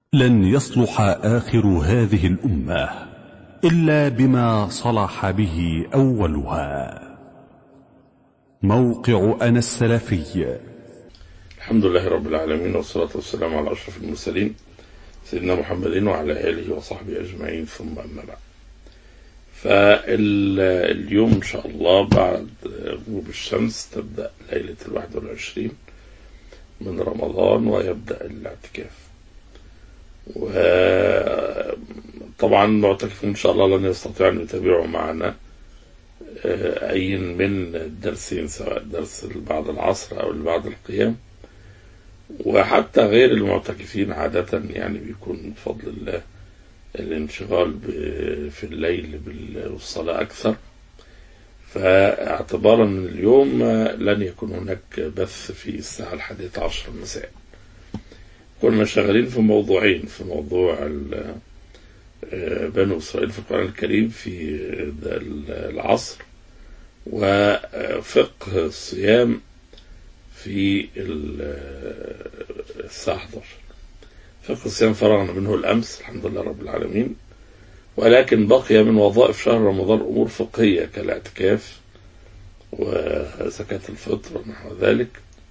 لن يصلح آخر هذه الأمة إلا بما صلح به أولها موقع أنا السلفي الحمد لله رب العالمين والصلاة والسلام على أشرف المرسلين سيدنا محمد وعلى آله وصحبه أجمعين ثم أما بعد فاليوم إن شاء الله بعد غروب الشمس تبدأ ليلة الواحد والعشرين من رمضان ويبدأ الاعتكاف وطبعا المعتكفون إن شاء الله لن يستطيعوا أن يتابعوا معنا أي من الدرسين سواء درس بعد العصر أو بعد القيام وحتى غير المعتكفين عادة يعني بيكون بفضل الله الانشغال في الليل بالصلاة أكثر فاعتبارا من اليوم لن يكون هناك بث في الساعة الحادية عشر مساء كنا شغالين في موضوعين في موضوع بنو إسرائيل في القرآن الكريم في العصر وفقه الصيام في الساعة 11 فقه الصيام فرغنا منه الأمس الحمد لله رب العالمين ولكن بقي من وظائف شهر رمضان أمور فقهية كالاعتكاف وزكاة الفطر ونحو ذلك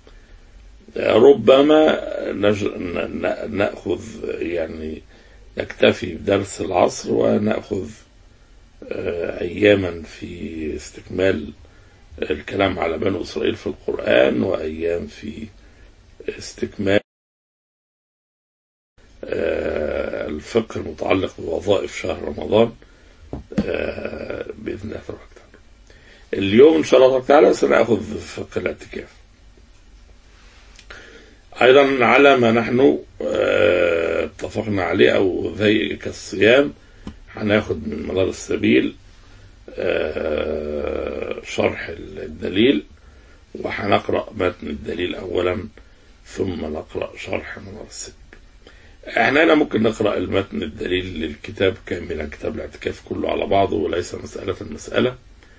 ربما نج... نأخذ يعني نكتفي بدرس العصر ونأخذ أياما في استكمال الكلام على بنو إسرائيل في القرآن وأيام في استكمال الفقه المتعلق بوظائف شهر رمضان بإذن الله تبارك وتعالى. اليوم إن شاء الله تبارك تعالى سنأخذ فقه الاعتكاف. أيضا على ما نحن اتفقنا عليه أو زي كالصيام هناخد من مدار السبيل شرح الدليل وهنقرأ متن الدليل أولا ثم نقرأ شرح مدار السبيل. احنا هنا ممكن نقرأ المتن الدليل للكتاب كاملا كتاب الاعتكاف كله على بعضه وليس مسألة المسألة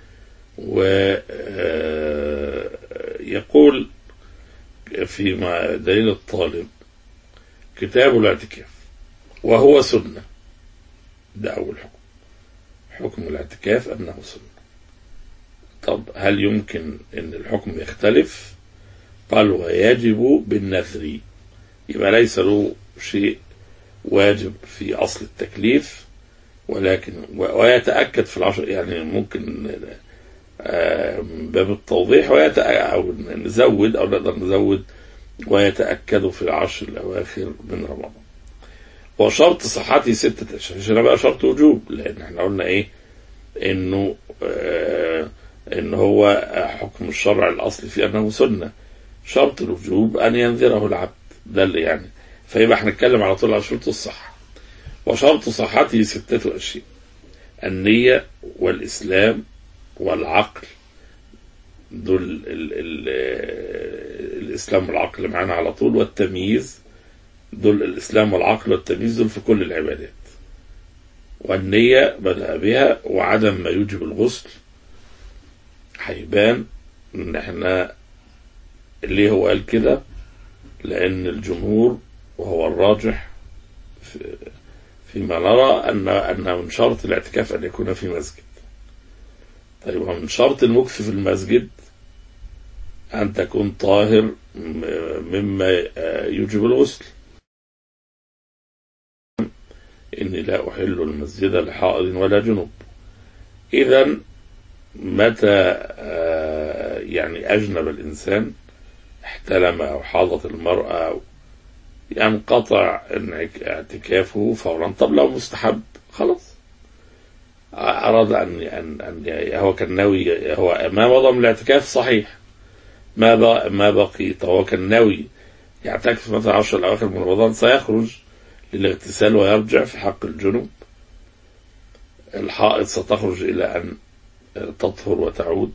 ويقول في دليل الطالب كتاب الاعتكاف وهو سنة ده أول حكم حكم الاعتكاف أنه سنة طب هل يمكن أن الحكم يختلف قال ويجب بالنذر يبقى ليس له شيء واجب في أصل التكليف ولكن ويتأكد في العشر يعني ممكن باب التوضيح أو نزود أو نقدر نزود ويتأكد في العشر الأواخر من رمضان وشرط صحته ستة أشهر عشان بقى شرط وجوب لأن احنا قلنا إيه إنه آه إن هو حكم الشرع الأصلي في أنه سنة شرط الوجوب أن ينذره العبد ده اللي يعني فيبقى هنتكلم على طول على شروط الصحة وشرط صحته ستة أشياء النية والإسلام والعقل دول ال ال ال الإسلام والعقل معانا على طول والتمييز دول الإسلام والعقل والتمييز دول في كل العبادات والنية بدأ بها وعدم ما يوجب الغسل هيبان ان احنا ليه هو قال كده لأن الجمهور وهو الراجح في فيما نرى أن أن من شرط الاعتكاف أن يكون في مسجد. طيب ومن شرط المكث في المسجد أن تكون طاهر مما يوجب الغسل. إني لا أحل المسجد لحائض ولا جنوب. إذا متى يعني أجنب الإنسان احتلم أو حاضت المرأة أو ينقطع اعتكافه فورا طب لو مستحب خلاص أراد أن أن أن هو كان ناوي هو ما مضى من الاعتكاف صحيح ما بقى ما بقي هو كان ناوي يعتكف مثلا 10 الأواخر من رمضان سيخرج للاغتسال ويرجع في حق الجنوب الحائض ستخرج إلى أن تطهر وتعود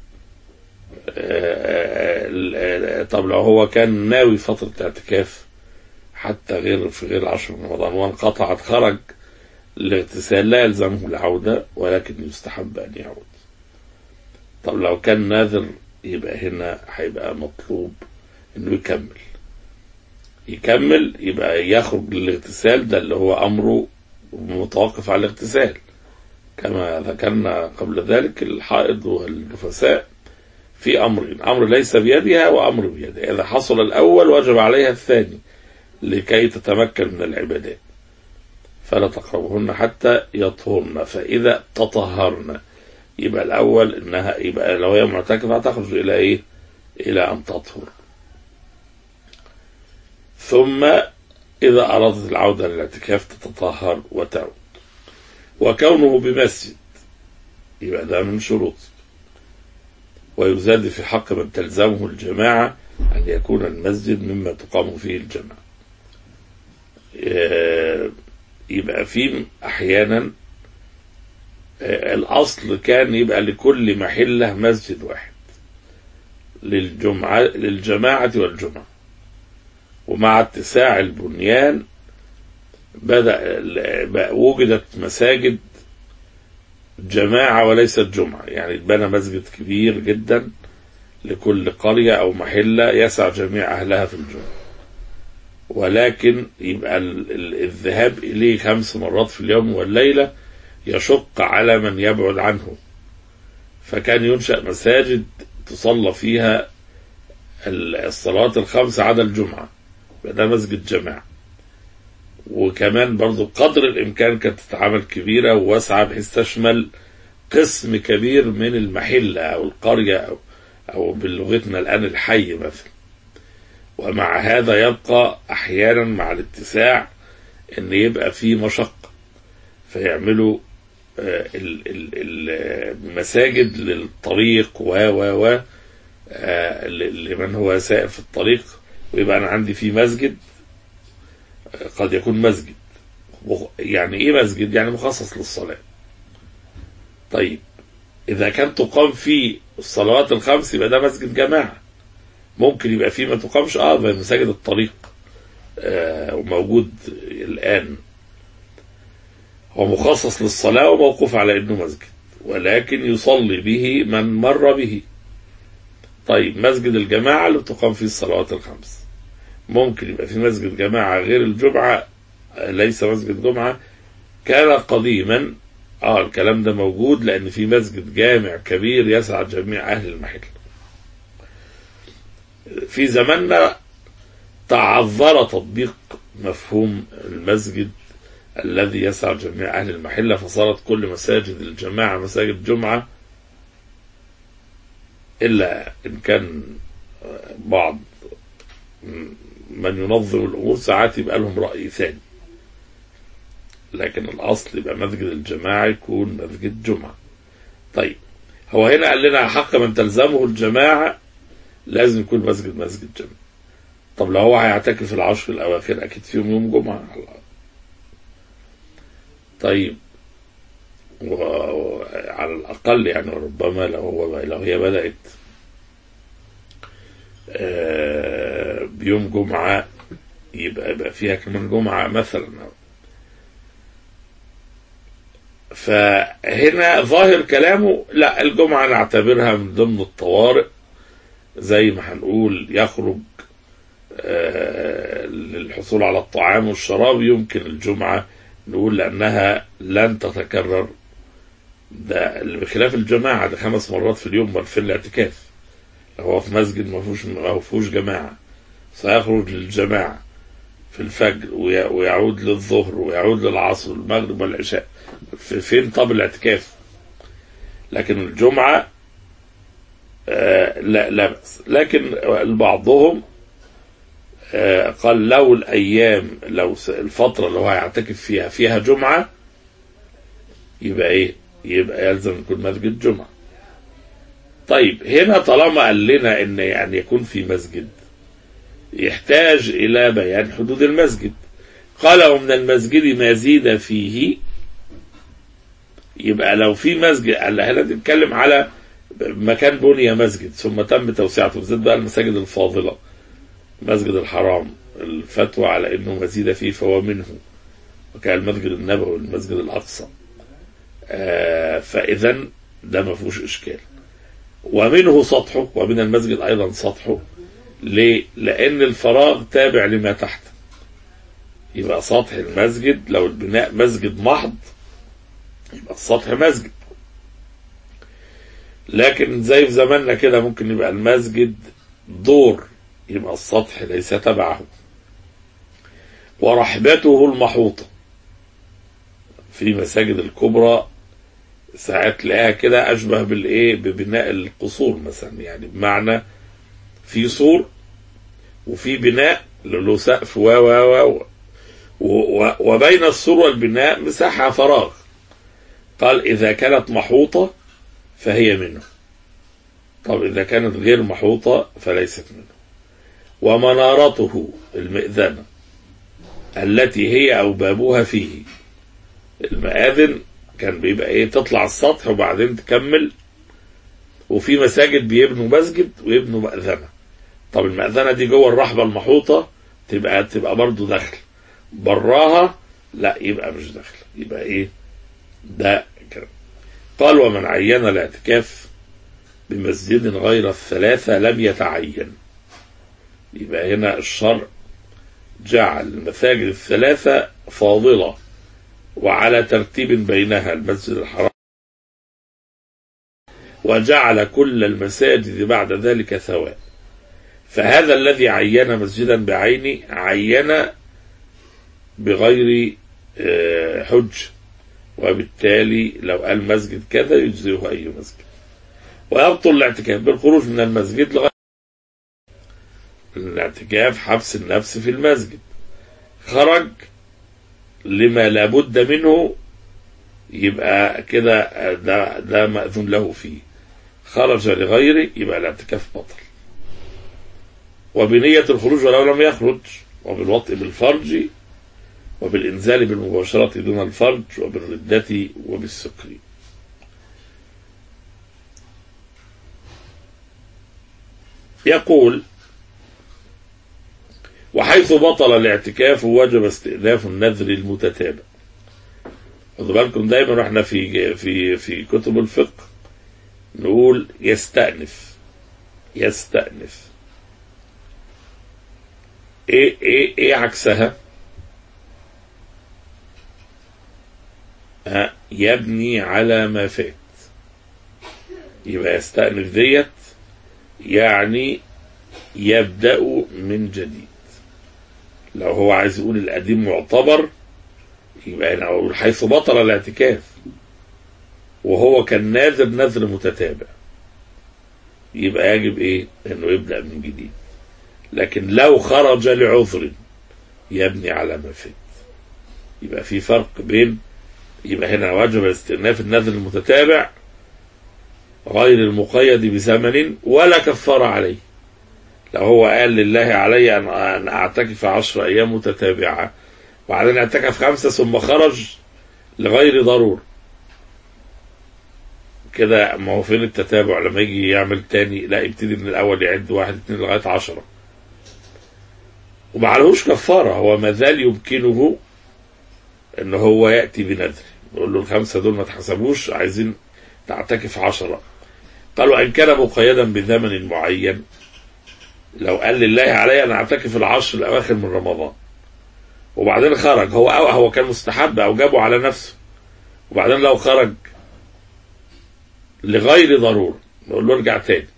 طب لو هو كان ناوي فترة اعتكاف حتى غير في غير العشر من رمضان وانقطعت خرج الاغتسال لا يلزمه العودة ولكن يستحب أن يعود طب لو كان ناذر يبقى هنا هيبقى مطلوب انه يكمل يكمل يبقى يخرج للاغتسال ده اللي هو أمره متوقف على الاغتسال كما ذكرنا قبل ذلك الحائض والنفساء في أمرين أمر ليس بيدها وأمر بيدها إذا حصل الأول وجب عليها الثاني لكي تتمكن من العبادات فلا تقربهن حتى يطهرن فإذا تطهرن يبقى الأول إنها يبقى لو هي معتكفة تخرج إلى إيه؟ إلى أن تطهر ثم إذا أرادت العودة للاعتكاف تتطهر وتعود وكونه بمسجد يبقى ده من شروط ويزاد في حق من تلزمه الجماعة أن يكون المسجد مما تقام فيه الجماعة يبقى في أحيانا الأصل كان يبقى لكل محلة مسجد واحد للجمعة للجماعة والجمعة ومع اتساع البنيان بدأ وجدت مساجد جماعة وليست جمعة يعني اتبنى مسجد كبير جدا لكل قرية أو محلة يسع جميع أهلها في الجمعة ولكن يبقى الذهاب إليه خمس مرات في اليوم والليلة يشق على من يبعد عنه فكان ينشأ مساجد تصلى فيها الصلوات الخمس عدا الجمعة ده مسجد جماعة وكمان برضو قدر الإمكان كانت تتعامل كبيرة وواسعة بحيث تشمل قسم كبير من المحلة أو القرية أو, أو بلغتنا الآن الحي مثلا ومع هذا يبقى أحيانا مع الاتساع أن يبقى في مشقة فيعملوا المساجد للطريق و و و لمن هو سائر في الطريق ويبقى أنا عندي في مسجد قد يكون مسجد يعني ايه مسجد يعني مخصص للصلاة طيب اذا كان تقام فيه الصلوات الخمس يبقى ده مسجد جماعة ممكن يبقى فيه ما تقامش اه زي مساجد الطريق آه وموجود الان هو مخصص للصلاة وموقوف على انه مسجد ولكن يصلي به من مر به طيب مسجد الجماعة اللي تقام فيه الصلوات الخمس ممكن يبقى في مسجد جماعة غير الجمعة ليس مسجد جمعة كان قديما اه الكلام ده موجود لان في مسجد جامع كبير يسع جميع اهل المحل في زماننا تعذر تطبيق مفهوم المسجد الذي يسع جميع اهل المحله فصارت كل مساجد الجماعه مساجد جمعه الا ان كان بعض من ينظم الامور ساعات يبقى لهم راي ثاني لكن الاصل يبقى مسجد الجماعه يكون مسجد جمعه طيب هو هنا قال لنا حق من تلزمه الجماعه لازم يكون مسجد مسجد جمعه طب لو هو هيعتكف العشر الاواخر اكيد فيهم يوم جمعه طيب وعلى الاقل يعني ربما لو هو لو هي بدات بيوم جمعة يبقى يبقى فيها كمان جمعة مثلا فهنا ظاهر كلامه لا الجمعة نعتبرها من ضمن الطوارئ زي ما هنقول يخرج للحصول على الطعام والشراب يمكن الجمعة نقول لأنها لن تتكرر ده بخلاف الجماعة ده خمس مرات في اليوم في الاعتكاف هو في مسجد ما فيهوش ما فيهوش جماعة سيخرج للجماعة في الفجر ويعود للظهر ويعود للعصر والمغرب والعشاء فين طب الاعتكاف لكن الجمعة آه لا لا بأس لكن بعضهم آه قال لو الأيام لو الفترة اللي هو هيعتكف فيها فيها جمعة يبقى إيه؟ يبقى يلزم يكون مسجد جمعة طيب هنا طالما قال لنا ان يعني يكون في مسجد يحتاج الى بيان حدود المسجد قال ومن المسجد ما زيد فيه يبقى لو في مسجد هنا بنتكلم على مكان بني مسجد ثم تم توسعته بالذات بقى المساجد الفاضله مسجد الحرام الفتوى على انه مزيد فيه فهو منه وكان المسجد النبوي والمسجد الاقصى آه فاذا ده ما فيهوش اشكال ومنه سطحه ومن المسجد ايضا سطحه ليه؟ لأن الفراغ تابع لما تحته يبقى سطح المسجد لو البناء مسجد محض يبقى السطح مسجد لكن زي في زماننا كده ممكن يبقى المسجد دور يبقى السطح ليس تبعه ورحبته المحوطة في مساجد الكبرى ساعات تلاقيها كده أشبه بالإيه ببناء القصور مثلا يعني بمعنى في سور وفي بناء له سقف و و و وبين السور والبناء مساحة فراغ قال إذا كانت محوطة فهي منه طب إذا كانت غير محوطة فليست منه ومنارته المئذنة التي هي أو بابها فيه المآذن كان بيبقى إيه تطلع السطح وبعدين تكمل وفي مساجد بيبنوا مسجد ويبنوا مأذنة طب المأذنة دي جوه الرحبة المحوطة تبقى تبقى برضه داخل براها لا يبقى مش داخل يبقى ايه ده كلام قال ومن عين الاعتكاف بمسجد غير الثلاثة لم يتعين يبقى هنا الشرع جعل المساجد الثلاثة فاضلة وعلى ترتيب بينها المسجد الحرام وجعل كل المساجد بعد ذلك سواء فهذا الذي عين مسجدا بعينه عين بغير حج وبالتالي لو قال مسجد كذا يجزيه أي مسجد ويبطل الاعتكاف بالخروج من المسجد لغاية الاعتكاف حبس النفس في المسجد خرج لما لابد منه يبقى كده ده, ده مأذون له فيه خرج لغيره يبقى الاعتكاف بطل وبنية الخروج ولو لم يخرج وبالوطء بالفرج وبالإنزال بالمباشرة دون الفرج وبالردة وبالسكر يقول وحيث بطل الاعتكاف وجب استئناف النذر المتتابع خدوا بالكم دايما واحنا في في في كتب الفقه نقول يستأنف يستأنف ايه ايه ايه عكسها؟ ها يبني على ما فات يبقى يستأنف ديت يعني يبدأ من جديد لو هو عايز يقول القديم معتبر يبقى هنا أقول حيث بطل الاعتكاف وهو كان ناذر نذر متتابع يبقى يجب ايه انه يبدأ من جديد لكن لو خرج لعذر يبني على ما فات يبقى في فرق بين يبقى هنا وجب استئناف النذر المتتابع غير المقيد بزمن ولا كفارة عليه لو هو قال لله علي أن أعتكف عشر أيام متتابعة وبعدين اعتكف خمسة ثم خرج لغير ضرور كده ما هو فين التتابع لما يجي يعمل تاني لا يبتدي من الأول يعد واحد اتنين لغاية عشرة وما عليهوش كفارة هو ما زال يمكنه ان هو يأتي بنذر يقول له الخمسة دول ما تحسبوش عايزين تعتكف عشرة قالوا إن كان مقيدا بزمن معين لو قال لله علي أن أعتكف العشر الأواخر من رمضان وبعدين خرج هو أو هو كان مستحب أو جابه على نفسه وبعدين لو خرج لغير ضرورة نقول له ارجع تاني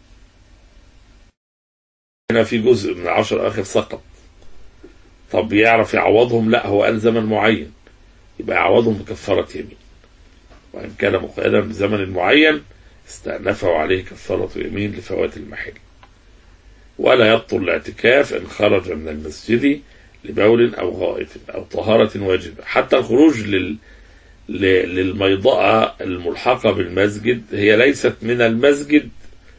هنا في جزء من العشر الأواخر سقط طب يعرف يعوضهم لا هو قال زمن معين يبقى يعوضهم بكفارة يمين وإن كان مقيدا بزمن معين استأنفه عليه كفارة يمين لفوات المحل ولا يبطل الاعتكاف إن خرج من المسجد لبول أو غائط أو طهارة واجبة حتى الخروج لل للميضاء الملحقة بالمسجد هي ليست من المسجد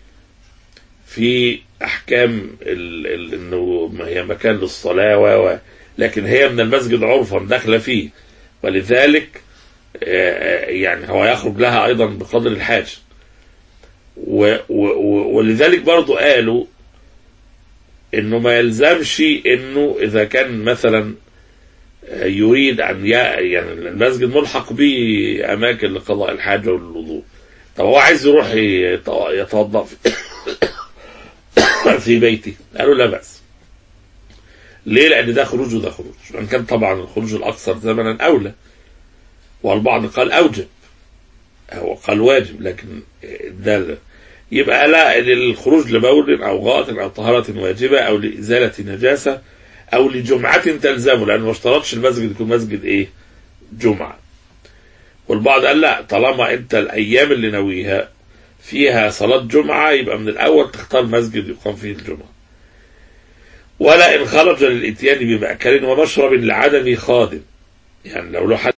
في أحكام ال... ال... إنه هي مكان للصلاة و... لكن هي من المسجد عرفا داخلة فيه ولذلك يعني هو يخرج لها أيضا بقدر الحاجة و... و... ولذلك برضو قالوا انه ما يلزمش انه اذا كان مثلا يريد ان يعني المسجد ملحق به اماكن لقضاء الحاجه والوضوء طب هو عايز يروح يتوضا في في بيته قالوا لا بأس ليه لأن ده خروج وده خروج وإن كان طبعا الخروج الأكثر زمنا أولى والبعض قال أوجب هو قال واجب لكن ده يبقى لا للخروج لبول أو غائط أو طهارة واجبة أو لإزالة نجاسة أو لجمعة تلزمه لأنه ما اشترطش المسجد يكون مسجد إيه جمعة والبعض قال لا طالما أنت الأيام اللي ناويها فيها صلاة جمعة يبقى من الأول تختار مسجد يقام فيه الجمعة ولا إن خرج للإتيان بمأكل ومشرب لعدم خادم يعني لو له حد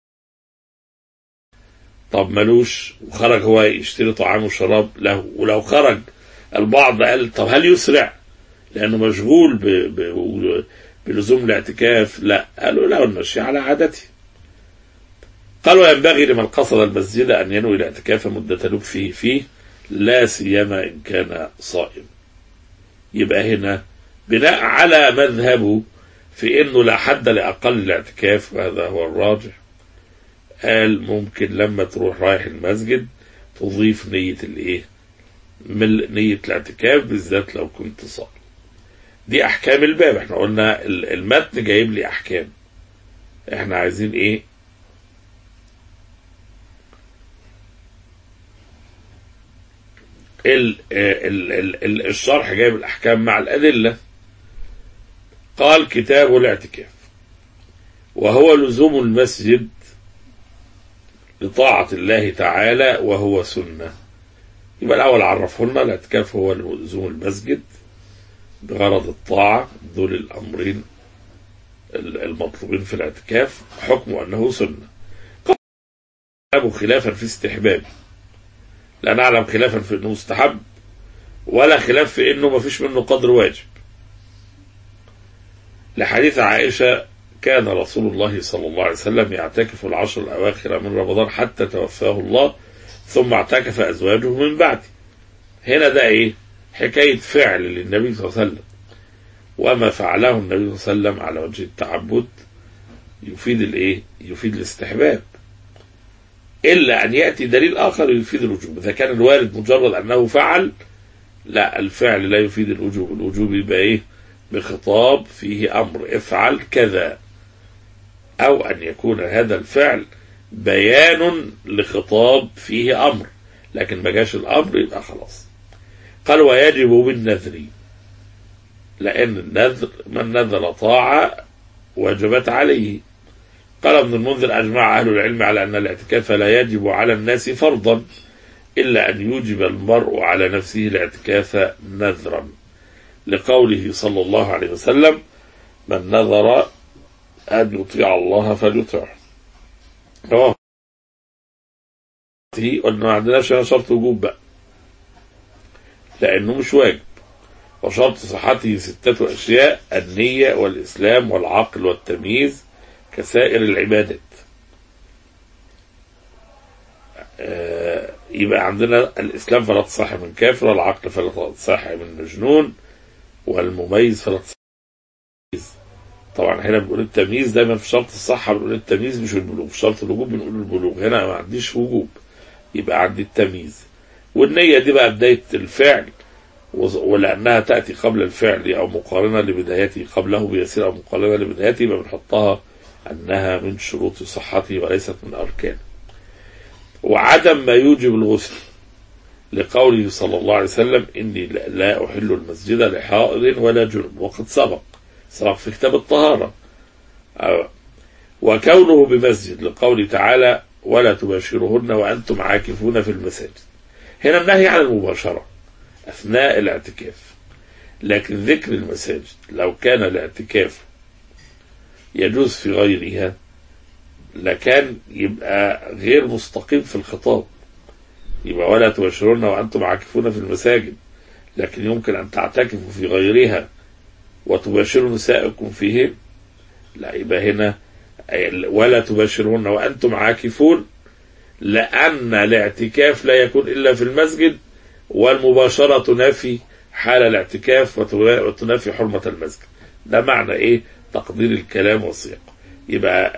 طب ملوش وخرج هو يشتري طعام وشراب له ولو خرج البعض قال طب هل يسرع لأنه مشغول ب... ب... بلزوم الاعتكاف لا قالوا لا المشي على عادته قال وينبغي لمن قصد المسجد أن ينوي الاعتكاف مدة لبثه فيه لا سيما إن كان صائم يبقى هنا بناء على مذهبه في انه لا حد لاقل الاعتكاف وهذا هو الراجح قال ممكن لما تروح رايح المسجد تضيف نية الايه من نية الاعتكاف بالذات لو كنت صائم دي احكام الباب احنا قلنا المتن جايب لي احكام احنا عايزين ايه ال ال ال ال الشرح جايب الاحكام مع الادله قال كتاب الاعتكاف وهو لزوم المسجد لطاعة الله تعالى وهو سنة يبقى الأول عرفه لنا الاعتكاف هو لزوم المسجد بغرض الطاعة دول الأمرين المطلوبين في الاعتكاف حكمه أنه سنة قال خلافا في استحبابه لا نعلم خلافا في أنه مستحب ولا خلاف في أنه ما فيش منه قدر واجب لحديث عائشة كان رسول الله صلى الله عليه وسلم يعتكف العشر الأواخر من رمضان حتى توفاه الله ثم اعتكف أزواجه من بعده هنا ده إيه حكاية فعل للنبي صلى الله عليه وسلم وما فعله النبي صلى الله عليه وسلم على وجه التعبد يفيد الإيه يفيد الاستحباب إلا أن يأتي دليل آخر يفيد الوجوب إذا كان الوارد مجرد أنه فعل لا الفعل لا يفيد الوجوب الوجوب يبقى إيه بخطاب فيه أمر افعل كذا أو أن يكون هذا الفعل بيان لخطاب فيه أمر لكن ما جاش الأمر يبقى خلاص قال ويجب بالنذر لأن النذر من نذر طاعة وجبت عليه قال ابن المنذر أجمع أهل العلم على أن الاعتكاف لا يجب على الناس فرضا إلا أن يوجب المرء على نفسه الاعتكاف نذرا لقوله صلى الله عليه وسلم من نذر أن يطيع الله فليطعه رواه قلنا ما عندناش شرط وجوب بقى لأنه مش واجب وشرط صحته ستة أشياء النية والإسلام والعقل والتمييز كسائر العبادات آه يبقى عندنا الإسلام فلا تصح من كافر والعقل فلا تصح من مجنون والمميز فلا تصح طبعا هنا بنقول التمييز دايما في شرط الصحة بنقول التمييز مش البلوغ في شرط الوجوب بنقول البلوغ هنا ما عنديش وجوب يبقى عندي التمييز والنية دي بقى بداية الفعل ولأنها تأتي قبل الفعل أو مقارنة لبدايته قبله بيسير أو مقارنة لبدايته يبقى بنحطها أنها من شروط صحته وليست من أركانه وعدم ما يوجب الغسل لقوله صلى الله عليه وسلم إني لا أحل المسجد لحائض ولا جنب وقد سبق سبق في كتاب الطهارة وكونه بمسجد لقوله تعالى ولا تباشرهن وأنتم عاكفون في المساجد هنا النهي عن المباشرة أثناء الاعتكاف لكن ذكر المساجد لو كان الاعتكاف يجوز في غيرها لكان يبقى غير مستقيم في الخطاب يبقى ولا تباشرون وأنتم عاكفون في المساجد لكن يمكن أن تعتكفوا في غيرها وتباشروا نسائكم فيهن لا يبقى هنا ولا تباشرون وأنتم عاكفون لأن الاعتكاف لا يكون إلا في المسجد والمباشرة تنافي حال الاعتكاف وتنافي حرمة المسجد ده معنى إيه تقدير الكلام والسياق يبقى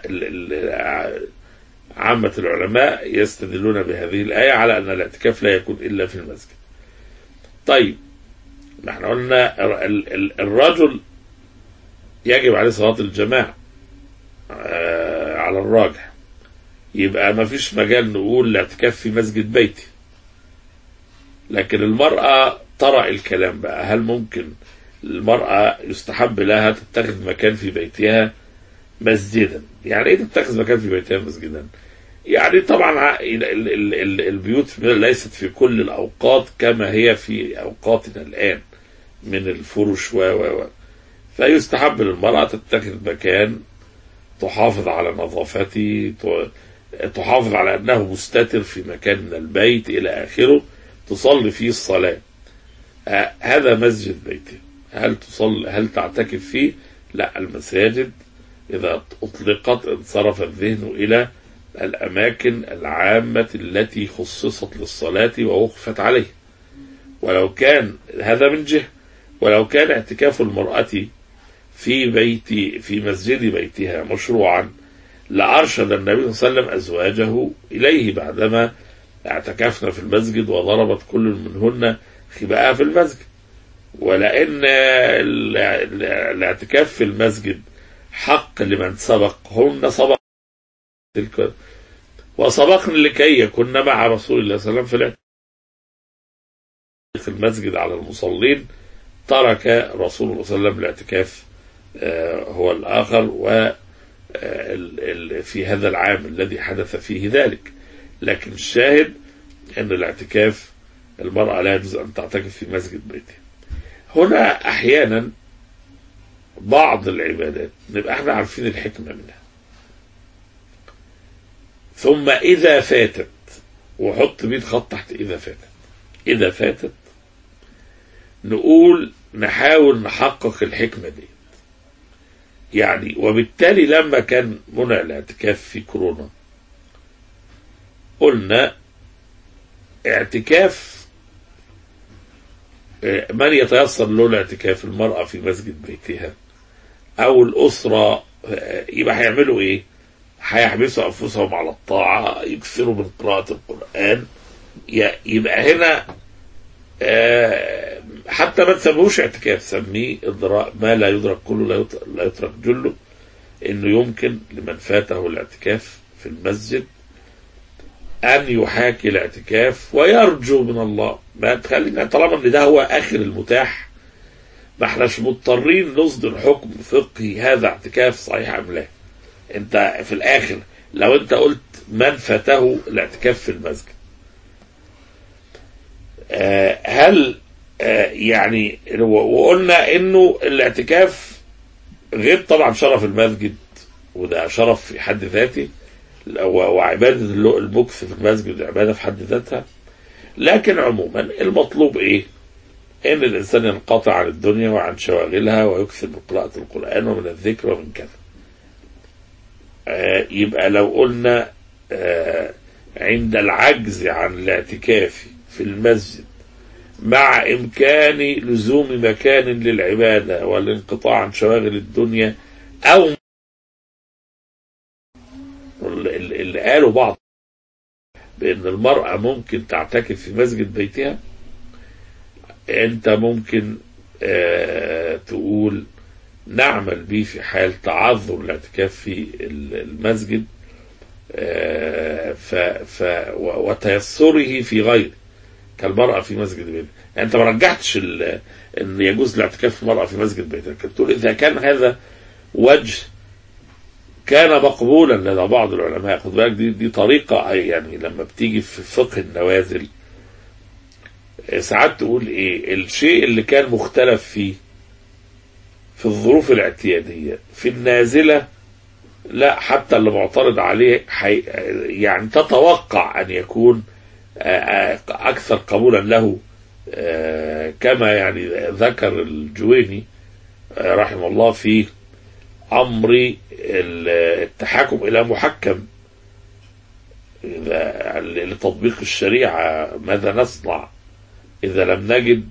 عامة العلماء يستدلون بهذه الآية على أن الاعتكاف لا يكون إلا في المسجد طيب ما احنا قلنا ال- ال- الرجل يجب عليه صلاة الجماعة آه، على الراجح يبقى ما فيش مجال نقول الاعتكاف في مسجد بيتي لكن المرأة ترى الكلام بقى هل ممكن المرأة يستحب لها تتخذ مكان في بيتها مسجدا يعني ايه تتخذ مكان في بيتها مسجدا يعني طبعا ع- ال- ال- ال- البيوت ليست في كل الأوقات كما هي في أوقاتنا الآن من الفرش و و و فيستحب للمرأة تتخذ مكان تحافظ على نظافته ت- تحافظ على أنه مستتر في مكان من البيت إلى آخره تصلي فيه الصلاة آه، هذا مسجد بيته هل تصلي هل تعتكف فيه؟ لا المساجد إذا أطلقت انصرف الذهن إلى الأماكن العامة التي خصصت للصلاة ووقفت عليه ولو كان هذا من جهة ولو كان اعتكاف المرأة في بيت في مسجد بيتها مشروعا لأرشد النبي صلى الله عليه وسلم أزواجه إليه بعدما اعتكفنا في المسجد وضربت كل منهن خباءها في المسجد ولأن ال- ال- الاعتكاف في المسجد حق لمن سبق هن سبق تلك وسبقن لكي يكن مع رسول الله صلى الله عليه وسلم في الاعتكاف في المسجد على المصلين ترك رسول الله صلى الله عليه وسلم الاعتكاف آه، هو الآخر و آه، ال- ال- في هذا العام الذي حدث فيه ذلك لكن الشاهد أن الاعتكاف المرأة لا يجوز أن تعتكف في مسجد بيتها هنا أحيانا بعض العبادات نبقى احنا عارفين الحكمة منها ثم إذا فاتت وحط بيت خط تحت إذا فاتت إذا فاتت نقول نحاول نحقق الحكمة دي يعني وبالتالي لما كان منع الاعتكاف في كورونا قلنا اعتكاف آه، من يتيسر له الاعتكاف المرأة في مسجد بيتها أو الأسرة آه، يبقى هيعملوا إيه؟ هيحبسوا أنفسهم على الطاعة يكثروا من قراءة القرآن ي- يبقى هنا آه، حتى ما تسموش اعتكاف سميه إضراء ما لا يدرك كله لا يت- لا يترك جله إنه يمكن لمن فاته الاعتكاف في المسجد أن يحاكي الاعتكاف ويرجو من الله ما تخلينا طالما إن ده هو آخر المتاح ما احناش مضطرين نصدر حكم فقهي هذا اعتكاف صحيح أم لا انت في الآخر لو انت قلت من فاته الاعتكاف في المسجد آه، هل آه، يعني وقلنا انه الاعتكاف غير طبعا شرف المسجد وده شرف في حد ذاته و- وعبادة اللو- المكث في المسجد عبادة في حد ذاتها لكن عموما المطلوب ايه ان الانسان ينقطع عن الدنيا وعن شواغلها ويكثر من قراءة القرآن ومن الذكر ومن كذا آه، يبقى لو قلنا آه، عند العجز عن الاعتكاف في المسجد مع إمكان لزوم مكان للعبادة والانقطاع عن شواغل الدنيا أو اللي اللي قالوا بعض بأن المرأة ممكن تعتكف في مسجد بيتها أنت ممكن آه تقول نعمل به في حال تعذر الاعتكاف في المسجد آه، ف ف و- وتيسره في غيره كالمرأة في مسجد بيتها يعني أنت ما رجحتش ال- أن يجوز الاعتكاف المرأة في مسجد بيتها لكن تقول إذا كان هذا وجه كان مقبولا لدى بعض العلماء خد بالك دي, دي طريقة يعني لما بتيجي في فقه النوازل آه، ساعات تقول إيه الشيء اللي كان مختلف فيه في الظروف الاعتيادية في النازلة لا حتى اللي معترض عليه حي يعني تتوقع أن يكون آه، آه، أكثر قبولا له آه، كما يعني ذكر الجويني آه، رحمه الله في أمر التحاكم إلى محكم إذا لتطبيق الشريعة ماذا نصنع إذا لم نجد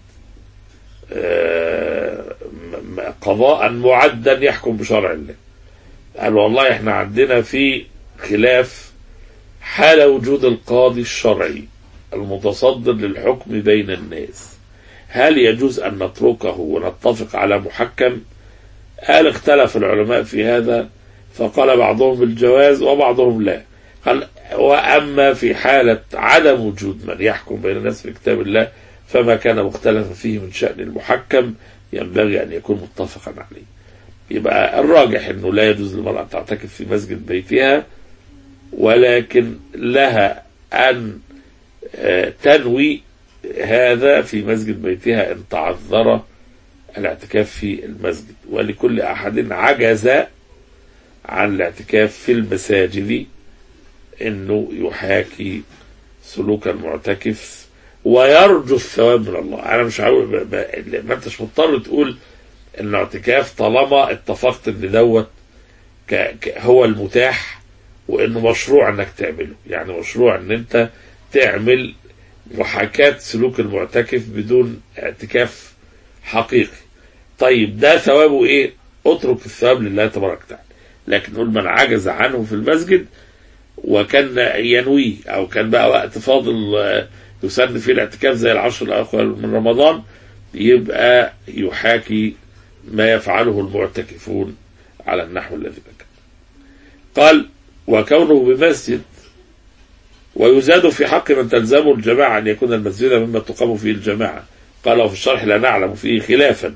آه، م- م- قضاء معدا يحكم بشرع الله قال والله احنا عندنا في خلاف حال وجود القاضي الشرعي المتصدر للحكم بين الناس هل يجوز أن نتركه ونتفق على محكم قال اختلف العلماء في هذا فقال بعضهم بالجواز وبعضهم لا قال وأما في حالة عدم وجود من يحكم بين الناس في كتاب الله فما كان مختلفا فيه من شأن المحكم ينبغي أن يكون متفقا عليه يبقى الراجح أنه لا يجوز للمرأة أن تعتكف في مسجد بيتها ولكن لها أن آه، تنوي هذا في مسجد بيتها إن تعذر الاعتكاف في المسجد ولكل أحد عجز عن الاعتكاف في المساجد انه يحاكي سلوك المعتكف ويرجو الثواب من الله انا مش هقول ب- ب- ما انتش مضطر تقول ان اعتكاف طالما اتفقت ان دوت ك- ك- هو المتاح وانه مشروع انك تعمله يعني مشروع ان انت تعمل محاكاة سلوك المعتكف بدون اعتكاف حقيقي طيب ده ثوابه ايه اترك الثواب لله تبارك وتعالى لكن نقول من عجز عنه في المسجد وكان ينويه او كان بقى وقت فاضل آه، يسن فيه الاعتكاف زي العشر الاواخر من رمضان يبقى يحاكي ما يفعله المعتكفون على النحو الذي ذكر قال وكونه بمسجد ويزاد في حق من تلزمه الجماعة أن يكون المسجد مما تقام فيه الجماعة قال وفي الشرح لا نعلم فيه خلافا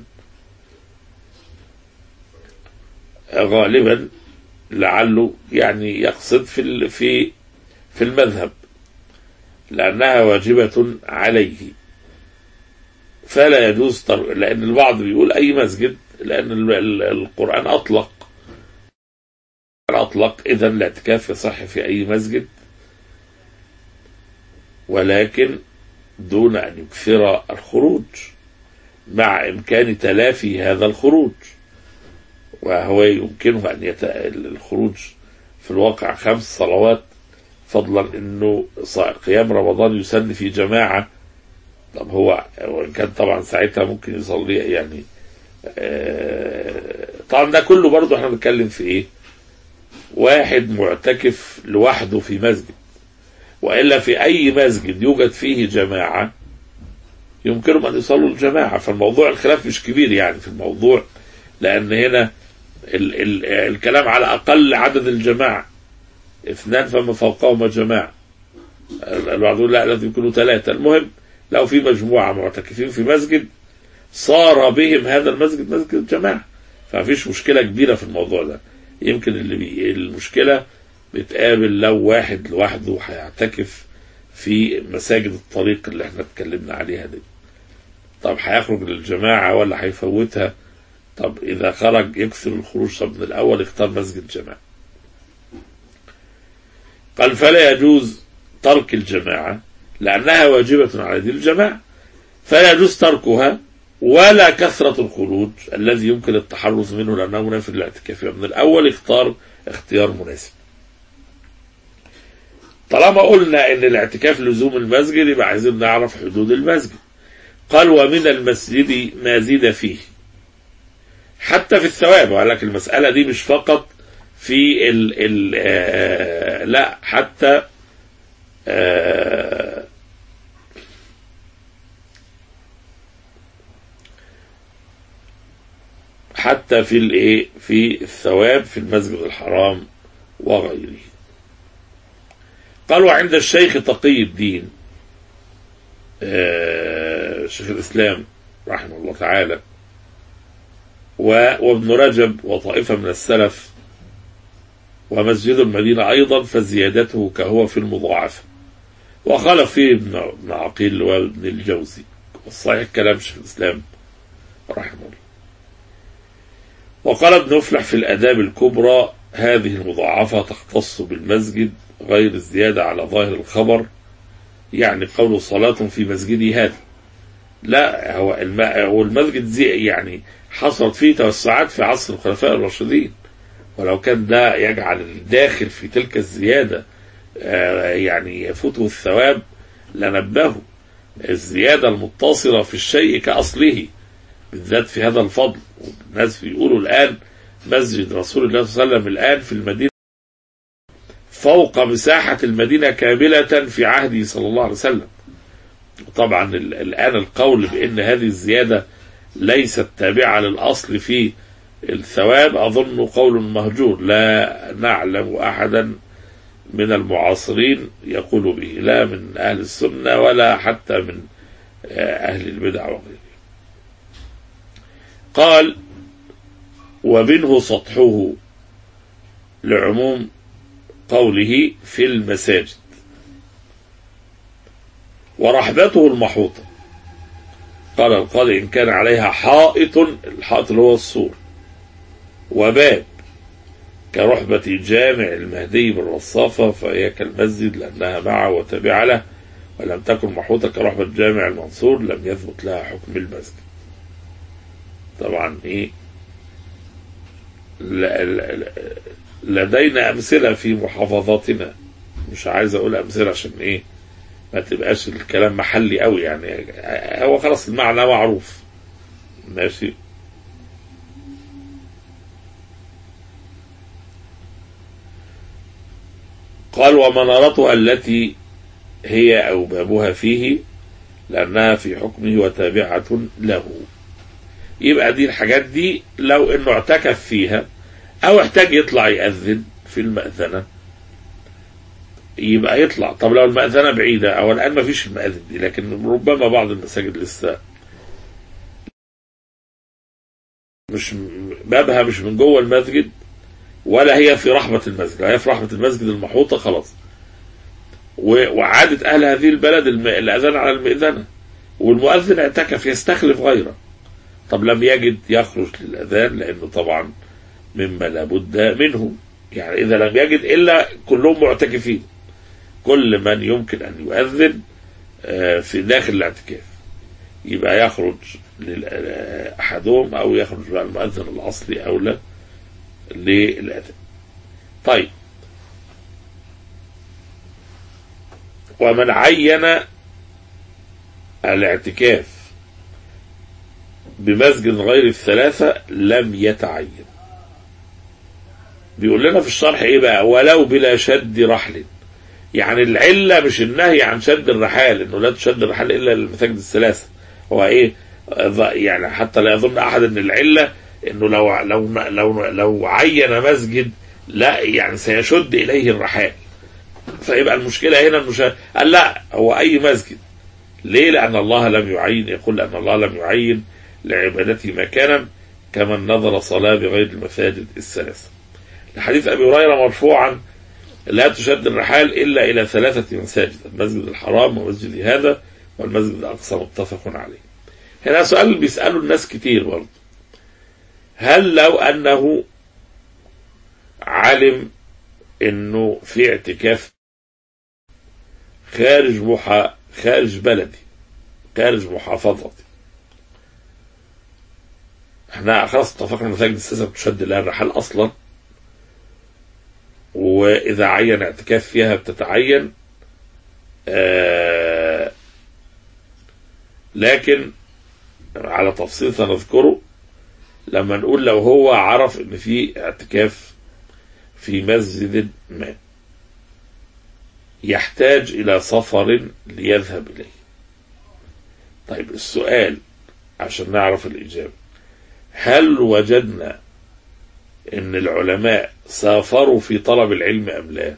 غالبا لعله يعني يقصد في ال- في في المذهب لأنها واجبة عليه فلا يجوز تر... لأن البعض بيقول أي مسجد لأن ال- ال- القرآن أطلق أطلق إذا الاعتكاف يصح في أي مسجد ولكن دون أن يكثر الخروج مع إمكان تلافي هذا الخروج وهو يمكنه أن يت... الخروج في الواقع خمس صلوات فضلا أنه ص- قيام رمضان يسن في جماعة طب هو وإن كان طبعا ساعتها ممكن يصلي يعني آه، طبعا ده كله برضه احنا بنتكلم في ايه واحد معتكف لوحده في مسجد والا في اي مسجد يوجد فيه جماعه يمكنهم ان يصلوا الجماعه فالموضوع الخلاف مش كبير يعني في الموضوع لان هنا ال ال الكلام على اقل عدد الجماعه اثنان فما فوقهما جماعه البعض يقول لا لازم يكونوا ثلاثه المهم لو في مجموعه معتكفين في مسجد صار بهم هذا المسجد مسجد جماعه فمفيش مشكله كبيره في الموضوع ده يمكن اللي بي المشكله بتقابل لو واحد لوحده هيعتكف في مساجد الطريق اللي احنا اتكلمنا عليها دي طب هيخرج للجماعة ولا هيفوتها طب إذا خرج يكثر الخروج طب من الأول يختار مسجد جماعة قال فلا يجوز ترك الجماعة لأنها واجبة على دين الجماعة فلا يجوز تركها ولا كثرة الخروج الذي يمكن التحرز منه لأنه منافر للاعتكاف من الأول اختار اختيار مناسب طالما قلنا ان الاعتكاف لزوم المسجد يبقى عايزين نعرف حدود المسجد قال ومن المسجد ما زيد فيه حتى في الثواب ولكن المسألة دي مش فقط في ال ال آه لا حتى آه حتى في الايه في الثواب في المسجد الحرام وغيره قال وعند الشيخ تقي الدين آه شيخ الإسلام رحمه الله تعالى وابن رجب وطائفة من السلف ومسجد المدينة أيضا فزيادته كهو في المضاعفة وخالف فيه ابن عقيل وابن الجوزي والصحيح كلام شيخ الإسلام رحمه الله وقال ابن أفلح في الأداب الكبرى هذه المضاعفة تختص بالمسجد غير الزيادة على ظاهر الخبر يعني قول صلاة في مسجدي هذا لا هو هو المسجد زي يعني حصلت فيه توسعات في عصر الخلفاء الراشدين ولو كان ده يجعل الداخل في تلك الزيادة يعني يفوته الثواب لنبهه الزيادة المتصلة في الشيء كأصله بالذات في هذا الفضل الناس بيقولوا الآن مسجد رسول الله صلى الله عليه وسلم الآن في المدينة فوق مساحة المدينة كاملة في عهده صلى الله عليه وسلم طبعا ال- الآن القول بأن هذه الزيادة ليست تابعة للأصل في الثواب أظن قول مهجور لا نعلم أحدا من المعاصرين يقول به لا من أهل السنة ولا حتى من آه، أهل البدع وغيره قال ومنه سطحه لعموم قوله في المساجد ورحبته المحوطة قال القاضي إن كان عليها حائط الحائط اللي هو السور وباب كرحبة جامع المهدي بالرصافة فهي كالمسجد لأنها معه وتابعة له ولم تكن محوطة كرحبة جامع المنصور لم يثبت لها حكم المسجد طبعا إيه ل- ل- ل- لدينا أمثلة في محافظاتنا مش عايز أقول أمثلة عشان إيه ما تبقاش الكلام محلي قوي يعني هو خلاص المعنى معروف ماشي قال ومنارتها التي هي أو بابها فيه لأنها في حكمه وتابعة له يبقى دي الحاجات دي لو انه اعتكف فيها او احتاج يطلع يأذن في المأذنة يبقى يطلع طب لو المأذنة بعيدة او الآن ما فيش المأذن دي لكن ربما بعض المساجد لسه مش بابها مش من جوه المسجد ولا هي في رحمة المسجد هي في رحمة المسجد المحوطة خلاص و- وعادة أهل هذه البلد الم- الأذان على المئذنة والمؤذن اعتكف يستخلف غيره طب لم يجد يخرج للأذان لأنه طبعا مما لابد منه يعني إذا لم يجد إلا كلهم معتكفين كل من يمكن أن يؤذن آه، في داخل الاعتكاف يبقى يخرج لل- آه، أحدهم أو يخرج بقى المؤذن الأصلي أولى للأذان طيب ومن عين الاعتكاف بمسجد غير الثلاثة لم يتعين بيقول لنا في الشرح ايه بقى ولو بلا شد رحل يعني العلة مش النهي عن شد الرحال انه لا تشد الرحال الا للمساجد الثلاثة هو ايه ظ- يعني حتى لا يظن احد ان العلة انه لو لو لو لو عين مسجد لا يعني سيشد اليه الرحال فيبقى المشكلة هنا مش قال لا هو اي مسجد ليه لان الله لم يعين يقول لان الله لم يعين لعبادته مكانا كمن نظر صلاة بغير المساجد الثلاثة لحديث أبي هريرة مرفوعا لا تشد الرحال إلا إلى ثلاثة مساجد المسجد الحرام ومسجد هذا والمسجد الأقصى متفق عليه هنا سؤال بيسأله الناس كتير برضه هل لو أنه علم أنه في اعتكاف خارج محا خارج بلدي خارج محافظتي احنا خلاص اتفقنا مساجد السياسة بتشد لها الرحال اصلا واذا عين اعتكاف فيها بتتعين آه لكن على تفصيل سنذكره لما نقول لو هو عرف ان في اعتكاف في مسجد ما يحتاج الى سفر ليذهب اليه طيب السؤال عشان نعرف الاجابه هل وجدنا ان العلماء سافروا في طلب العلم ام لا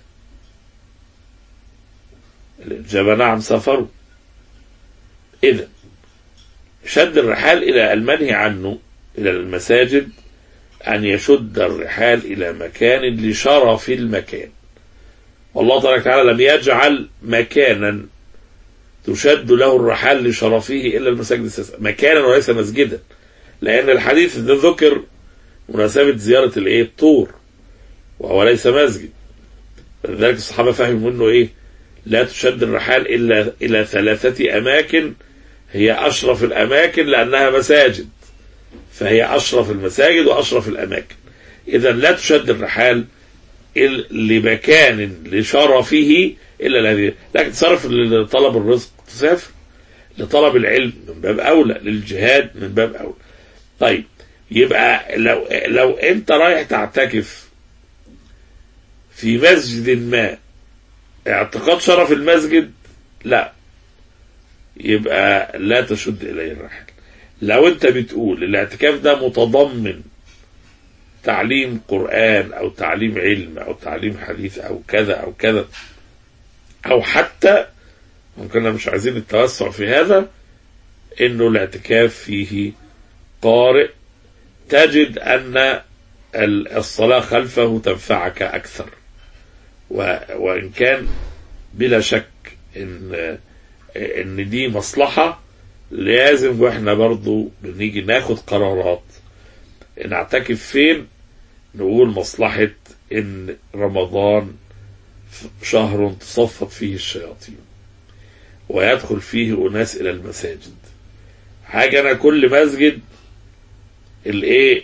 الاجابه نعم سافروا اذا شد الرحال الى المنهي عنه الى المساجد ان يشد الرحال الى مكان لشرف المكان والله تبارك وتعالى لم يجعل مكانا تشد له الرحال لشرفه الا المساجد السادسه مكانا وليس مسجدا لأن الحديث ده ذكر مناسبة زيارة الإيه؟ الطور وهو ليس مسجد لذلك الصحابة فهموا منه إيه؟ لا تشد الرحال إلا إلى ثلاثة أماكن هي أشرف الأماكن لأنها مساجد فهي أشرف المساجد وأشرف الأماكن إذا لا تشد الرحال إل- لمكان لشرفه إلا الذي لكن تصرف لطلب الرزق تسافر لطلب العلم من باب أولى للجهاد من باب أولى طيب يبقى لو لو انت رايح تعتكف في مسجد ما اعتقاد شرف المسجد لا يبقى لا تشد إليه الرحل لو أنت بتقول الاعتكاف ده متضمن تعليم قرآن أو تعليم علم أو تعليم حديث أو كذا أو كذا أو حتى ممكن مش عايزين التوسع في هذا إنه الاعتكاف فيه قارئ تجد أن الصلاة خلفه تنفعك أكثر وإن كان بلا شك إن إن دي مصلحة لازم وإحنا برضو بنيجي ناخد قرارات نعتكف فين نقول مصلحة إن رمضان شهر تصفد فيه الشياطين ويدخل فيه أناس إلى المساجد حاجة أنا كل مسجد الإيه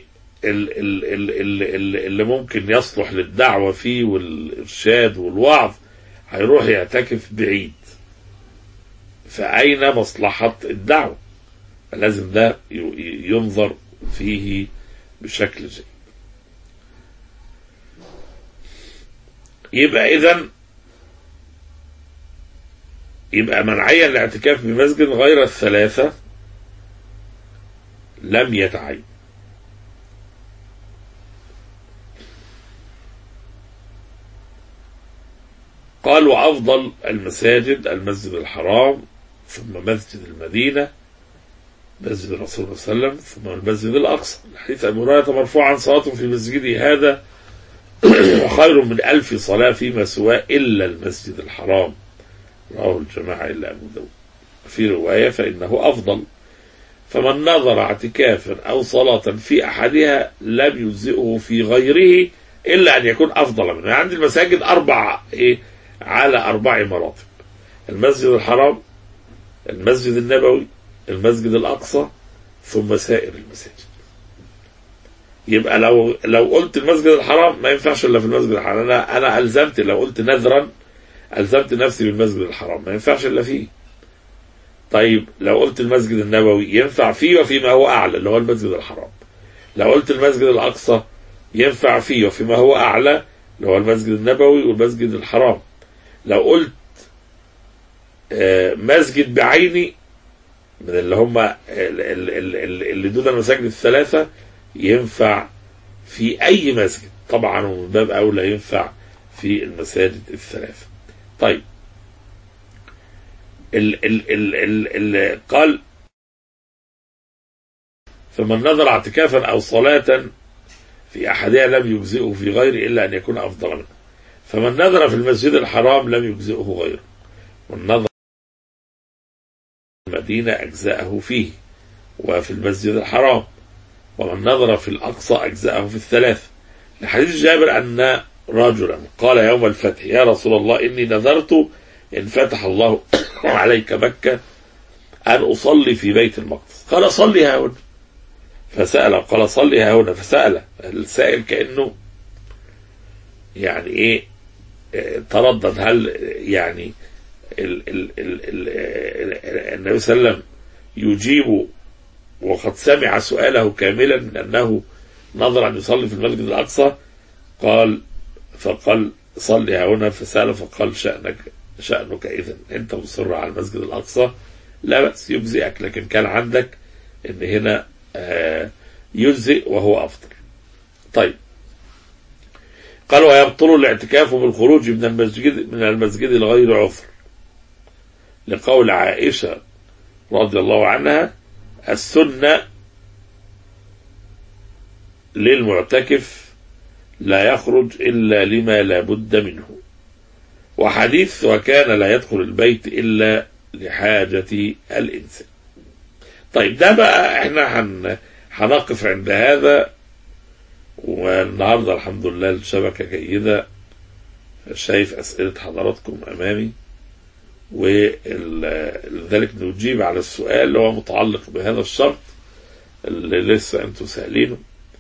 اللي ممكن يصلح للدعوة فيه والإرشاد والوعظ هيروح يعتكف بعيد فأين مصلحة الدعوة لازم ده ينظر فيه بشكل جيد يبقى إذا يبقى منعيا الاعتكاف بمسجد غير الثلاثة لم يتعين قال وأفضل المساجد المسجد الحرام ثم مسجد المدينة مسجد الرسول صلى الله عليه وسلم ثم المسجد الأقصى حديث أبي هريرة مرفوعا صلاة في مسجدي هذا خير من ألف صلاة فيما سواه إلا المسجد الحرام رواه الجماعة إلا أبو داود في رواية فإنه أفضل فمن نظر اعتكافا أو صلاة في أحدها لم يجزئه في غيره إلا أن يكون أفضل منه يعني عندي المساجد أربع إيه على أربع مراتب المسجد الحرام المسجد النبوي المسجد الأقصى ثم سائر المساجد يبقى لو لو قلت المسجد الحرام ما ينفعش الا في المسجد الحرام انا انا الزمت لو قلت نذرا الزمت نفسي بالمسجد الحرام ما ينفعش الا فيه طيب لو قلت المسجد النبوي ينفع فيه وفيما هو اعلى اللي هو المسجد الحرام لو قلت المسجد الاقصى ينفع فيه وفيما هو اعلى اللي هو المسجد النبوي والمسجد الحرام لو قلت مسجد بعيني من اللي هم اللي دون المساجد الثلاثة ينفع في أي مسجد طبعا ومن باب أولى ينفع في المساجد الثلاثة طيب ال ال ال ال ال قال فمن نظر اعتكافا أو صلاة في أحدها لم يجزئه في غيره إلا أن يكون أفضل منه فمن نظر في المسجد الحرام لم يجزئه غيره من نظر المدينة أجزاءه فيه وفي المسجد الحرام ومن نظر في الأقصى أجزاءه في الثلاث لحديث جابر أن رجلا قال يوم الفتح يا رسول الله إني نذرت إن فتح الله عليك مكة أن أصلي في بيت المقدس قال صلي ها هنا فسأل قال صلي ها هنا فسأل السائل كأنه يعني إيه تردد هل يعني ال ال ال ال النبي صلى الله عليه وسلم يجيب وقد سمع سؤاله كاملا من أنه نظر أن يصلي في المسجد الأقصى قال فقال صلي هنا فسأل فقال شأنك شأنك إذا أنت مصر على المسجد الأقصى لا بأس يجزئك لكن كان عندك أن هنا يجزئ وهو أفضل طيب قال ويبطل الاعتكاف بالخروج من المسجد من المسجد الغير عذر لقول عائشة رضي الله عنها السنة للمعتكف لا يخرج إلا لما لا بد منه وحديث وكان لا يدخل البيت إلا لحاجة الإنسان طيب ده بقى احنا هن هنقف عند هذا والنهارده الحمد لله الشبكة جيدة شايف أسئلة حضراتكم أمامي ولذلك نجيب على السؤال اللي هو متعلق بهذا الشرط اللي لسه انتم سائلينه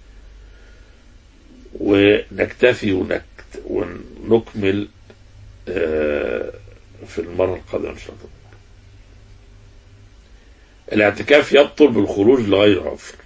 ونكتفي ونكت ونكمل في المرة القادمة إن شاء الله الاعتكاف يبطل بالخروج لغير عذر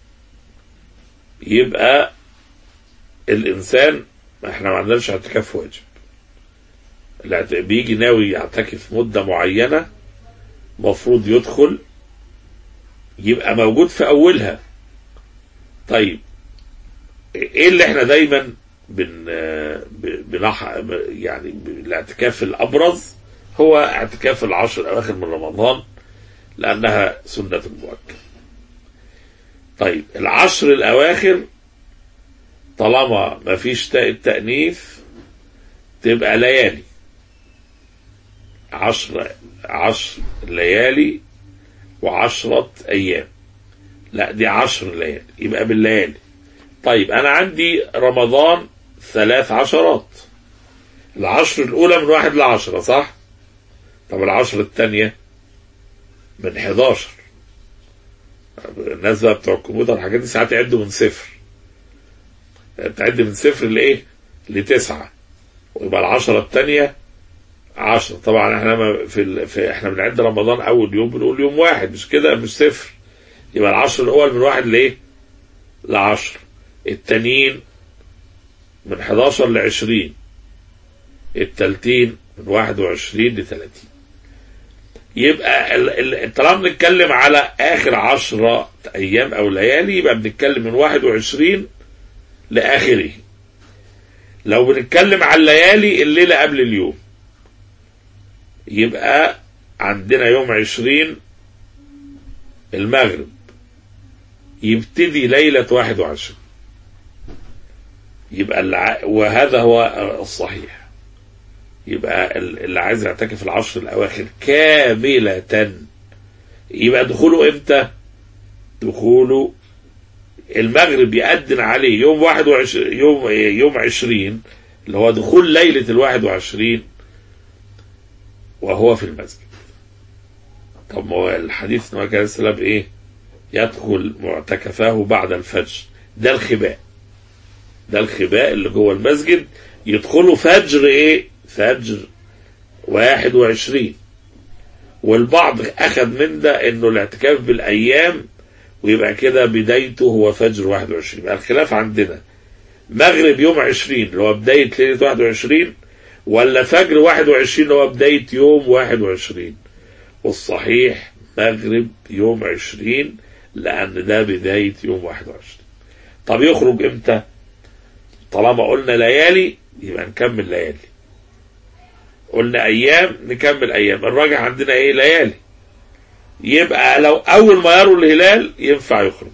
يبقى الإنسان احنا ما عندناش اعتكاف واجب بيجي ناوي يعتكف مدة معينة مفروض يدخل يبقى موجود في اولها طيب ايه اللي احنا دايما بن بنح يعني الاعتكاف الابرز هو اعتكاف العشر الاواخر من رمضان لانها سنه مؤكده طيب العشر الاواخر طالما ما فيش تاء التأنيث تبقى ليالي عشر عشر ليالي وعشرة أيام لا دي عشر ليالي يبقى بالليالي طيب أنا عندي رمضان ثلاث عشرات العشر الأولى من واحد لعشرة صح؟ طب العشر الثانية من 11 الناس بقى بتوع الكمبيوتر الحاجات دي ساعات يعدوا من صفر تعد من صفر لايه؟ لتسعة ويبقى العشرة الثانية عشرة طبعا احنا ما في, ال... في احنا بنعد رمضان اول يوم بنقول يوم واحد مش كده مش صفر يبقى العشر الاول من واحد لايه؟ لعشر التانيين من 11 ل 20 التالتين من 21 ل 30 يبقى ال... ال... طالما بنتكلم على اخر 10 ايام او ليالي يبقى بنتكلم من 21 لاخره لو بنتكلم على الليالي الليله قبل اليوم يبقى عندنا يوم عشرين المغرب يبتدي ليلة واحد وعشرين يبقى الع... وهذا هو الصحيح يبقى اللي عايز يعتكف العشر الأواخر كاملة يبقى دخوله إمتى؟ دخوله المغرب يأذن عليه يوم واحد وعشرين يوم يوم عشرين اللي هو دخول ليلة الواحد وعشرين وهو في المسجد طب ما هو الحديث النبي عليه السلام ايه يدخل معتكفاه بعد الفجر ده الخباء ده الخباء اللي جوه المسجد يدخلوا فجر ايه فجر واحد وعشرين والبعض اخذ من ده انه الاعتكاف بالايام ويبقى كده بدايته هو فجر 21 يبقى الخلاف عندنا مغرب يوم 20 اللي هو بداية ليلة 21 ولا فجر 21 اللي هو بداية يوم 21 والصحيح مغرب يوم 20 لأن ده بداية يوم 21 طب يخرج امتى طالما قلنا ليالي يبقى نكمل ليالي قلنا أيام نكمل أيام الراجع عندنا إيه ليالي يبقى لو أول ما يروا الهلال ينفع يخرج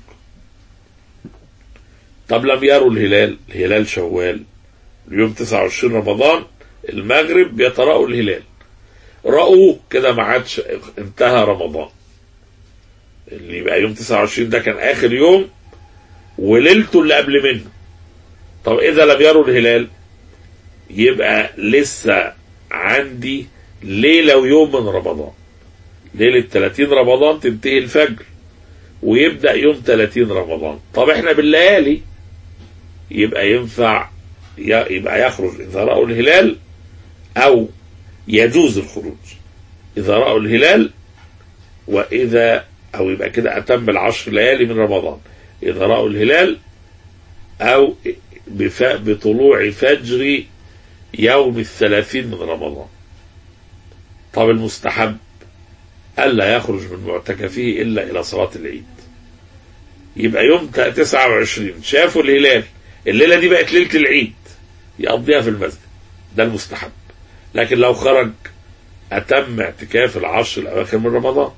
طب لم يروا الهلال الهلال شوال اليوم 29 رمضان المغرب بيتراءوا الهلال رأوه كده ما عادش انتهى رمضان اللي يبقى يوم 29 ده كان آخر يوم وليلته اللي قبل منه طب إذا لم يروا الهلال يبقى لسه عندي ليلة ويوم من رمضان ليلة 30 رمضان تنتهي الفجر ويبدأ يوم 30 رمضان طب احنا بالليالي يبقى ينفع يبقى يخرج إذا رأوا الهلال أو يجوز الخروج إذا رأوا الهلال وإذا أو يبقى كده أتم العشر ليالي من رمضان إذا رأوا الهلال أو بطلوع فجر يوم الثلاثين من رمضان طب المستحب ألا يخرج من معتكفه إلا إلى صلاة العيد يبقى يوم 29 شافوا الهلال الليلة دي بقت ليلة العيد يقضيها في المسجد ده المستحب لكن لو خرج أتم اعتكاف العشر الأواخر من رمضان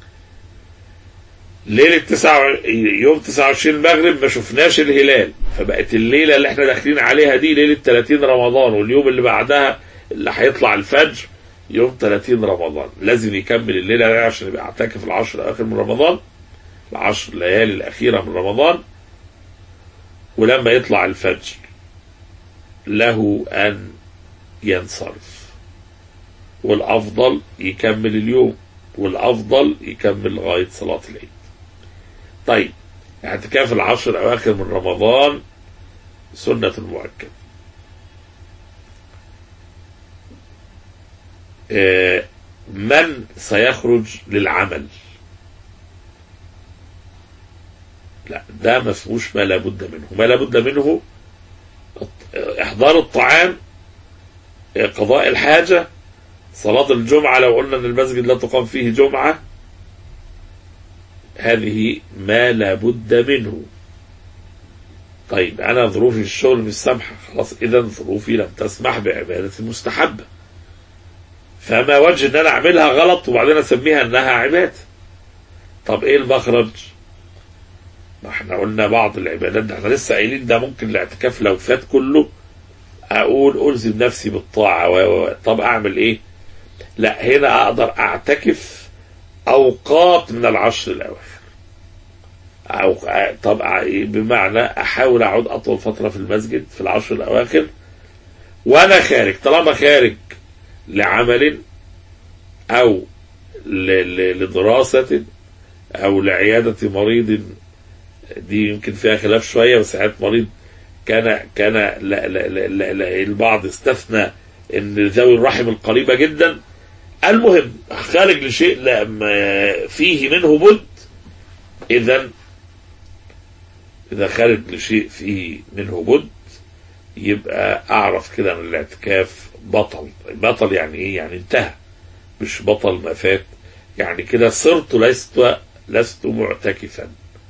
ليلة تسعة يوم 29 المغرب ما شفناش الهلال فبقت الليلة اللي احنا داخلين عليها دي ليلة 30 رمضان واليوم اللي بعدها اللي هيطلع الفجر يوم 30 رمضان لازم يكمل الليلة دي عشان يبقى اعتكف العشر الأواخر من رمضان العشر الليالي الأخيرة من رمضان ولما يطلع الفجر له أن ينصرف والأفضل يكمل اليوم والأفضل يكمل لغاية صلاة العيد طيب اعتكاف العشر الأواخر من رمضان سنة مؤكدة آه من سيخرج للعمل لا ده ما فيهوش ما لابد منه ما لابد منه إحضار الطعام قضاء الحاجة صلاة الجمعة لو قلنا ان المسجد لا تقام فيه جمعة هذه ما لا بد منه طيب انا ظروفي في الشغل مش سامحة خلاص اذا ظروفي لم تسمح بعبادة مستحبة فما وجه ان انا اعملها غلط وبعدين اسميها انها عبادة طب ايه المخرج ما احنا قلنا بعض العبادات ده احنا لسه قايلين ده ممكن الاعتكاف لو فات كله اقول الزم نفسي بالطاعة و... و... طب اعمل ايه لا هنا اقدر اعتكف اوقات من العشر الاواخر أو طب بمعنى احاول اقعد اطول فتره في المسجد في العشر الاواخر وانا خارج طالما خارج لعمل او ل... ل... لدراسه او لعياده مريض دي يمكن فيها خلاف شويه بس عياده مريض كان كان لا لا لا لا لا البعض استثنى ان ذوي الرحم القريبه جدا المهم خارج لشيء لا ما فيه منه بد اذا اذا خارج لشيء فيه منه بد يبقى اعرف كده ان الاعتكاف بطل بطل يعني ايه يعني انتهى مش بطل ما فات يعني كده صرت لست لست معتكفا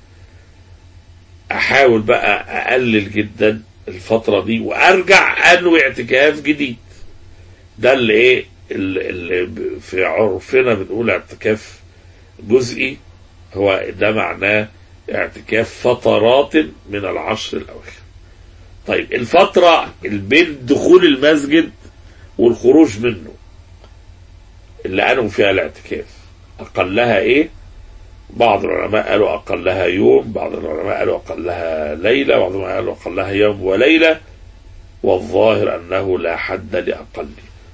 احاول بقى اقلل جدا الفترة دي وارجع انوي اعتكاف جديد ده اللي ايه اللي في عرفنا بنقول اعتكاف جزئي هو ده معناه اعتكاف فترات من العشر الاواخر طيب الفترة بين دخول المسجد والخروج منه اللي انوي فيها الاعتكاف اقلها ايه بعض العلماء قالوا أقلها يوم بعض العلماء قالوا أقلها ليلة بعض العلماء قالوا أقلها يوم وليلة والظاهر أنه لا حد لأقل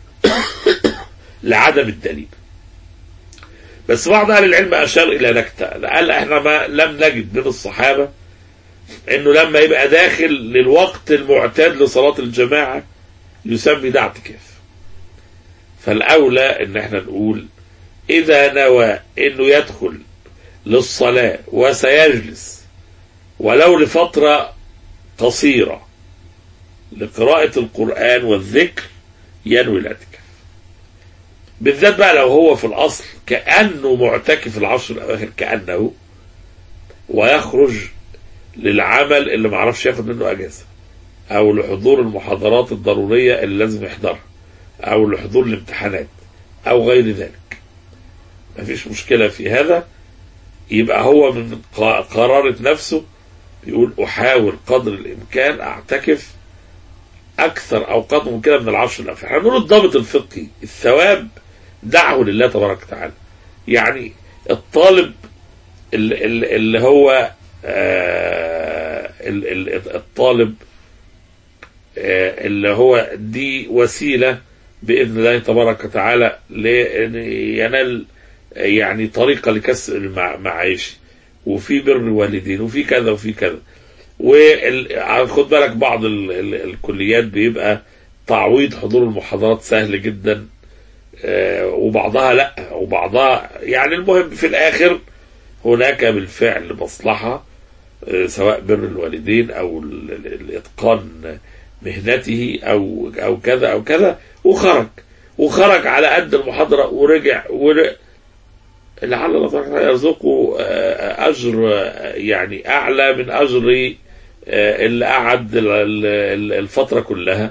لعدم الدليل بس بعض أهل العلم أشار إلى نكتة قال إحنا ما لم نجد من الصحابة إنه لما يبقى داخل للوقت المعتاد لصلاة الجماعة يسمي ده اعتكاف فالأولى إن إحنا نقول إذا نوى إنه يدخل للصلاة وسيجلس ولو لفترة قصيرة لقراءة القرآن والذكر ينوي الاعتكاف بالذات بقى لو هو في الأصل كأنه معتكف العشر الأواخر كأنه ويخرج للعمل اللي معرفش ياخد منه أجازة أو لحضور المحاضرات الضرورية اللي لازم يحضرها أو لحضور الامتحانات أو غير ذلك مفيش مشكلة في هذا يبقى هو من قرارة نفسه يقول أحاول قدر الإمكان أعتكف أكثر أوقات ممكنة من العشر الأواخر احنا بنقول الضابط الفقهي الثواب دعه لله تبارك وتعالى يعني الطالب اللي, اللي هو آه الطالب آه اللي هو دي وسيلة بإذن الله تبارك وتعالى لأن ينال يعني طريقة لكسر المعايش وفي بر الوالدين وفي كذا وفي كذا وخد بالك بعض ال ال الكليات بيبقى تعويض حضور المحاضرات سهل جدا وبعضها لا وبعضها يعني المهم في الاخر هناك بالفعل مصلحة سواء بر الوالدين او الاتقان مهنته او او كذا او كذا وخرج وخرج على قد المحاضرة ورجع ورجع لعل الله تعالى يرزقه اجر يعني اعلى من اجر اللي قعد الفتره كلها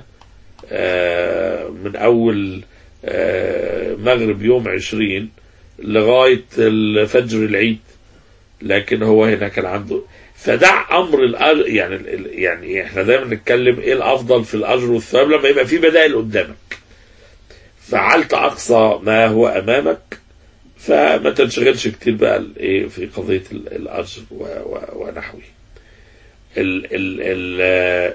من اول مغرب يوم عشرين لغايه الفجر العيد لكن هو هنا كان عنده فدع امر الاجر يعني يعني احنا دايما نتكلم ايه الافضل في الاجر والثواب لما يبقى في بدائل قدامك فعلت اقصى ما هو امامك فما تنشغلش كتير بقى ايه في قضيه الاجر ونحوه ال ال ال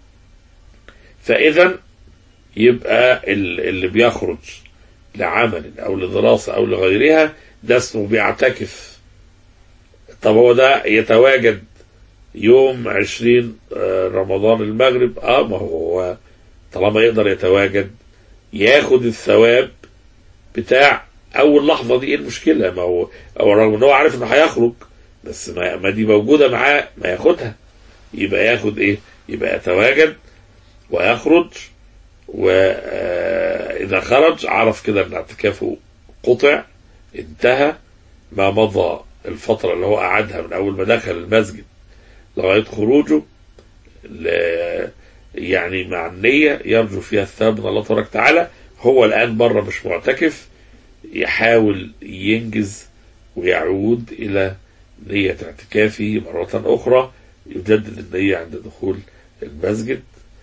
فاذا يبقى اللي بيخرج لعمل او لدراسه او لغيرها ده اسمه بيعتكف طب هو ده يتواجد يوم عشرين رمضان المغرب اه ما هو طالما يقدر يتواجد ياخد الثواب بتاع اول لحظه دي ايه المشكله ما هو او رغم ان هو عارف انه هيخرج بس ما, ما دي موجوده معاه ما ياخدها يبقى ياخد ايه يبقى يتواجد ويخرج واذا إذا خرج عرف كده أن اعتكافه قطع انتهى ما مضى الفترة اللي هو قعدها من أول ما دخل المسجد لغاية خروجه ل- يعني مع النية يرجو فيها الثواب من الله تبارك وتعالى هو الآن بره مش معتكف يحاول ينجز ويعود إلى نية اعتكافه مرة أخرى يجدد النية عند دخول المسجد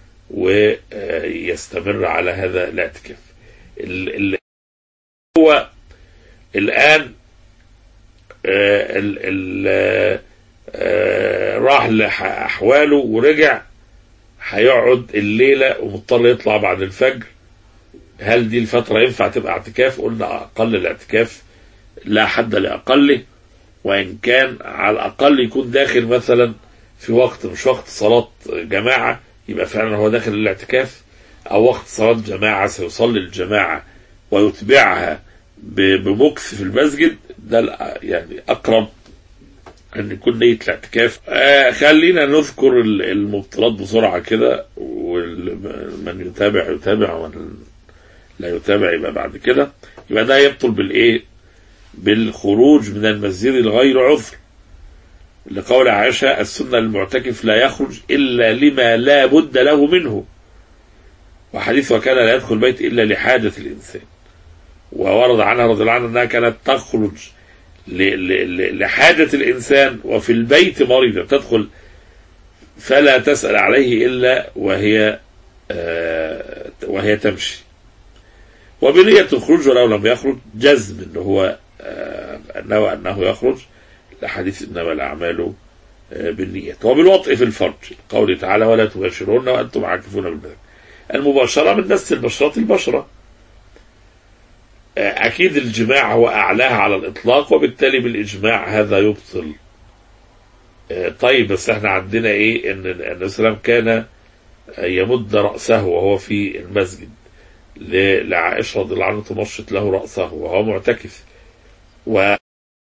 ويستمر على هذا الاعتكاف ال- ال- هو الآن آه، ال- ال- آه، راح لأحواله ورجع هيقعد الليلة ومضطر يطلع بعد الفجر هل دي الفترة ينفع تبقى اعتكاف قلنا أقل الاعتكاف لا حد لأقله وإن كان على الأقل يكون داخل مثلا في وقت مش وقت صلاة جماعة يبقى فعلا هو داخل الاعتكاف أو وقت صلاة جماعة سيصلي الجماعة ويتبعها ب- بمكث في المسجد ده الأ- يعني أقرب أن يكون نية الاعتكاف آه خلينا نذكر ال- المبطلات بسرعة كده ومن يتابع يتابع ومن لا يتابع يبقى بعد كده يبقى ده يبطل بالإيه بالخروج من المسجد لغير عذر لقول عائشة السنة للمعتكف لا يخرج إلا لما لا بد له منه وحديث وكان لا يدخل البيت إلا لحاجة الإنسان وورد عنها رضي الله عنها أنها كانت تخرج ل- ل- ل- لحاجة الإنسان وفي البيت مريضة تدخل فلا تسأل عليه إلا وهي آه، وهي تمشي وبنية الخروج ولو لم يخرج جزم أنه هو آه، أنه أنه يخرج لحديث إنما الأعمال آه، بالنيات وبالوطء في الفرج قوله تعالى ولا تباشرون وأنتم عاكفون بالبدن المباشرة من نفس البشرة البشرة آه، أكيد الجماع هو أعلاها على الإطلاق وبالتالي بالإجماع هذا يبطل آه، طيب بس احنا عندنا ايه ان النبي صلى الله عليه وسلم كان آه، يمد رأسه وهو في المسجد ل- لعائشة رضي الله عنها تمشط له رأسه وهو معتكف و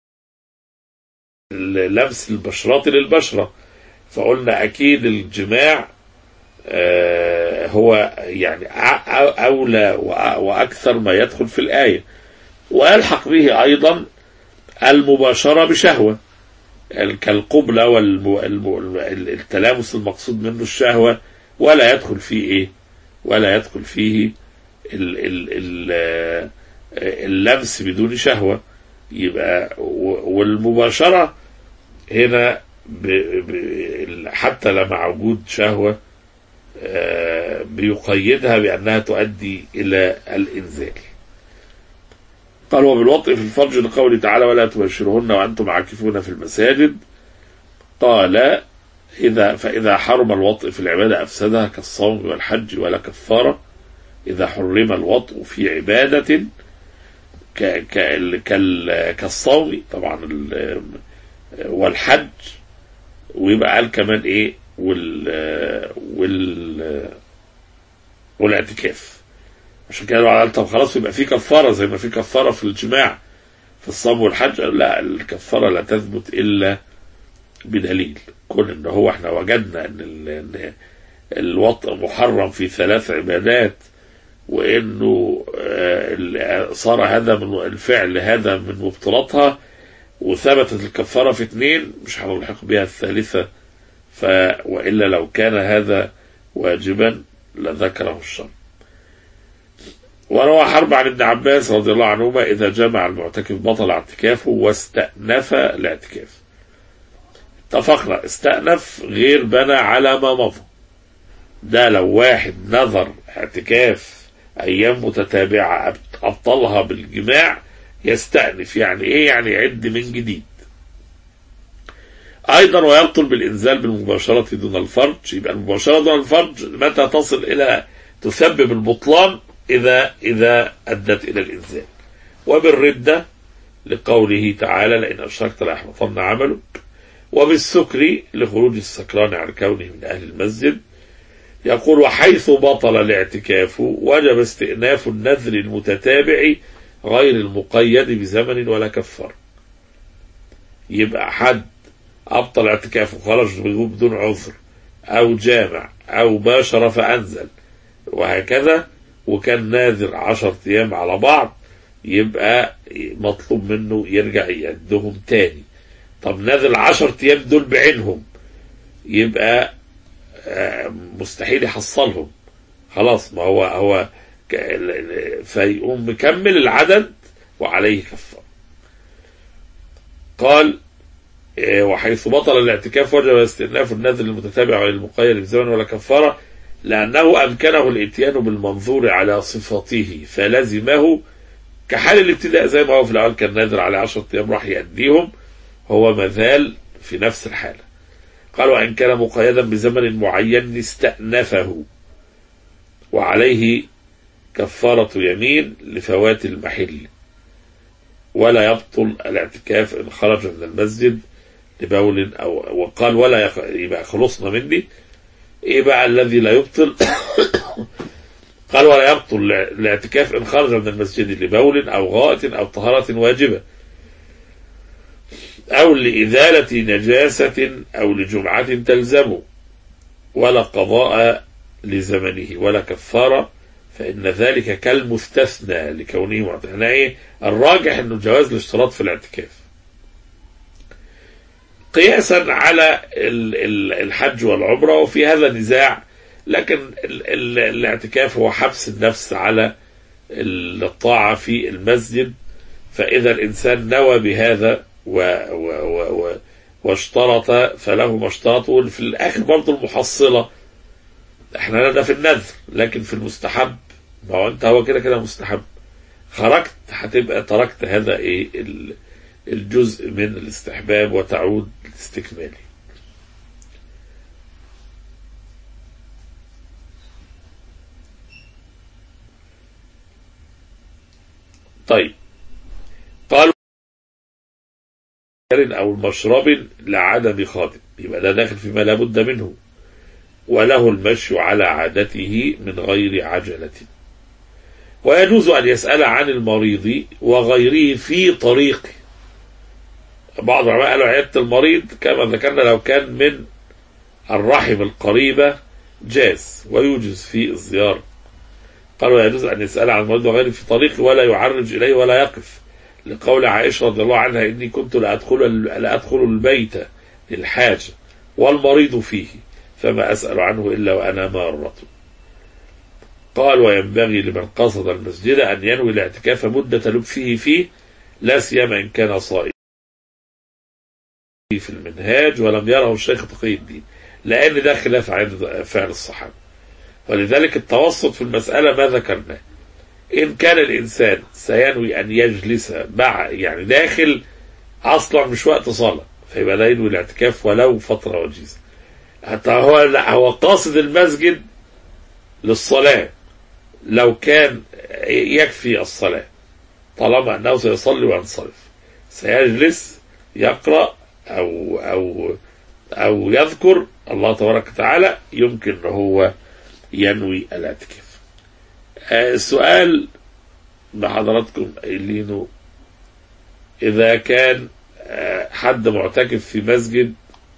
لمس البشرات للبشرة فقلنا أكيد الجماع آه، هو يعني أ- أ- أولى وأ- وأكثر ما يدخل في الآية ويلحق به أيضا المباشرة بشهوة ال- كالقبلة والتلامس المقصود منه الشهوة ولا يدخل فيه إيه ولا يدخل فيه ال ال ال آه، اللمس بدون شهوة يبقى و- والمباشرة هنا ب ب حتى لمع وجود شهوة آه، بيقيدها بأنها تؤدي إلى الإنزال قال وبالوطء في الفرج لقوله تعالى ولا تبشرهن وأنتم عاكفون في المساجد قال إذا فإذا حرم الوطء في العبادة أفسدها كالصوم والحج ولا كفارة إذا حرم الوطء في عبادة ك ك كال كالصوم طبعا ال- والحج ويبقى قال كمان ايه وال وال والاعتكاف عشان كده قال طب خلاص يبقى في كفاره زي ما في كفاره في الجماع في الصوم والحج لا الكفاره لا تثبت الا بدليل كون ان هو احنا وجدنا ان ال- ان الوطء محرم في ثلاث عبادات وانه آه، ال- صار هذا من الفعل هذا من مبطلاتها وثبتت الكفاره في اثنين مش هنلحق بها الثالثه ف والا لو كان هذا واجبا لذكره الشرع. وروى حرب عن ابن عباس رضي الله عنهما اذا جمع المعتكف بطل اعتكافه واستأنف الاعتكاف. اتفقنا استأنف غير بنى على ما مضى. ده لو واحد نظر اعتكاف ايام متتابعه أبط- ابطلها بالجماع يستأنف يعني ايه يعني يعد من جديد ايضا ويبطل بالانزال بالمباشره دون الفرج يبقى المباشره دون الفرج متى تصل الى تسبب البطلان اذا اذا ادت الى الانزال وبالرده لقوله تعالى لئن اشركت لاحبطن عملك وبالسكر لخروج السكران عن كونه من اهل المسجد يقول وحيث بطل الاعتكاف وجب استئناف النذر المتتابع غير المقيد بزمن ولا كفار يبقى حد أبطل اعتكافه خرج بدون عذر أو جامع أو باشر فأنزل وهكذا وكان ناذر عشر أيام على بعض يبقى مطلوب منه يرجع يعدهم تاني طب ناذر عشر أيام دول بعينهم يبقى آه، مستحيل يحصلهم خلاص ما هو هو ك- ال- ال- فيقوم مكمل العدد وعليه كفاره قال آه، وحيث بطل الاعتكاف وجب استئناف النذر المتتابع للمقيد بزمن ولا كفاره لانه امكنه الاتيان بالمنظور على صفاته فلزمه كحال الابتداء زي ما هو في الاول كان نادر على 10 ايام راح يأديهم هو مازال في نفس الحاله قال وان كان مقيدا بزمن معين استأنفه وعليه كفارة يمين لفوات المحل ولا يبطل الاعتكاف إن خرج من المسجد لبول أو وقال ولا يخ... يبقى خلصنا مني إيه بقى الذي لا يبطل قال ولا يبطل الاعتكاف إن خرج من المسجد لبول أو غائط أو طهارة واجبة أو لإزالة نجاسة أو لجمعة تلزمه ولا قضاء لزمنه ولا كفارة فإن ذلك كالمستثنى لكونه معتنى إيه الراجح أنه جواز الاشتراط في الاعتكاف قياسا على ال- ال- الحج والعمرة وفي هذا نزاع لكن ال- ال- الاعتكاف هو حبس النفس على الطاعة في المسجد فإذا الإنسان نوى بهذا و و و و واشترط فله ما اشترطه في الآخر برضه المحصلة احنا ده في النذر لكن في المستحب ما هو انت هو كده كده مستحب خرجت هتبقى تركت هذا ايه ال- الجزء من الاستحباب وتعود لاستكماله طيب قالوا او المشرب لعدم خادم يبقى ده داخل فيما لا بد منه وله المشي على عادته من غير عجلة ويجوز أن يسأل عن المريض وغيره في طريقه بعض العلماء قالوا عيادة المريض كما ذكرنا لو كان من الرحم القريبة جاز ويوجز في الزيارة قالوا يجوز أن يسأل عن المريض وغيره في طريقه ولا يعرج إليه ولا يقف لقول عائشة رضي الله عنها إني كنت لأدخل, لأدخل البيت للحاجة والمريض فيه فما أسأل عنه إلا وأنا مارة قال وينبغي لمن قصد المسجد أن ينوي الاعتكاف مدة لبثه فيه لا سيما إن كان صائما في المنهاج ولم يره الشيخ تقي الدين لأن ده خلاف عند فعل الصحابة ولذلك التوسط في المسألة ما ذكرناه إن كان الإنسان سينوي أن يجلس مع يعني داخل أصلا مش وقت صلاة فيبقى ده ينوي الاعتكاف ولو فترة وجيزة حتى هو لا هو قاصد المسجد للصلاة لو كان يكفي الصلاة طالما أنه سيصلي وينصرف سيجلس يقرأ أو أو أو يذكر الله تبارك وتعالى يمكن أن هو ينوي الاعتكاف آه، السؤال بحضراتكم قايلينه إذا كان آه، حد معتكف في مسجد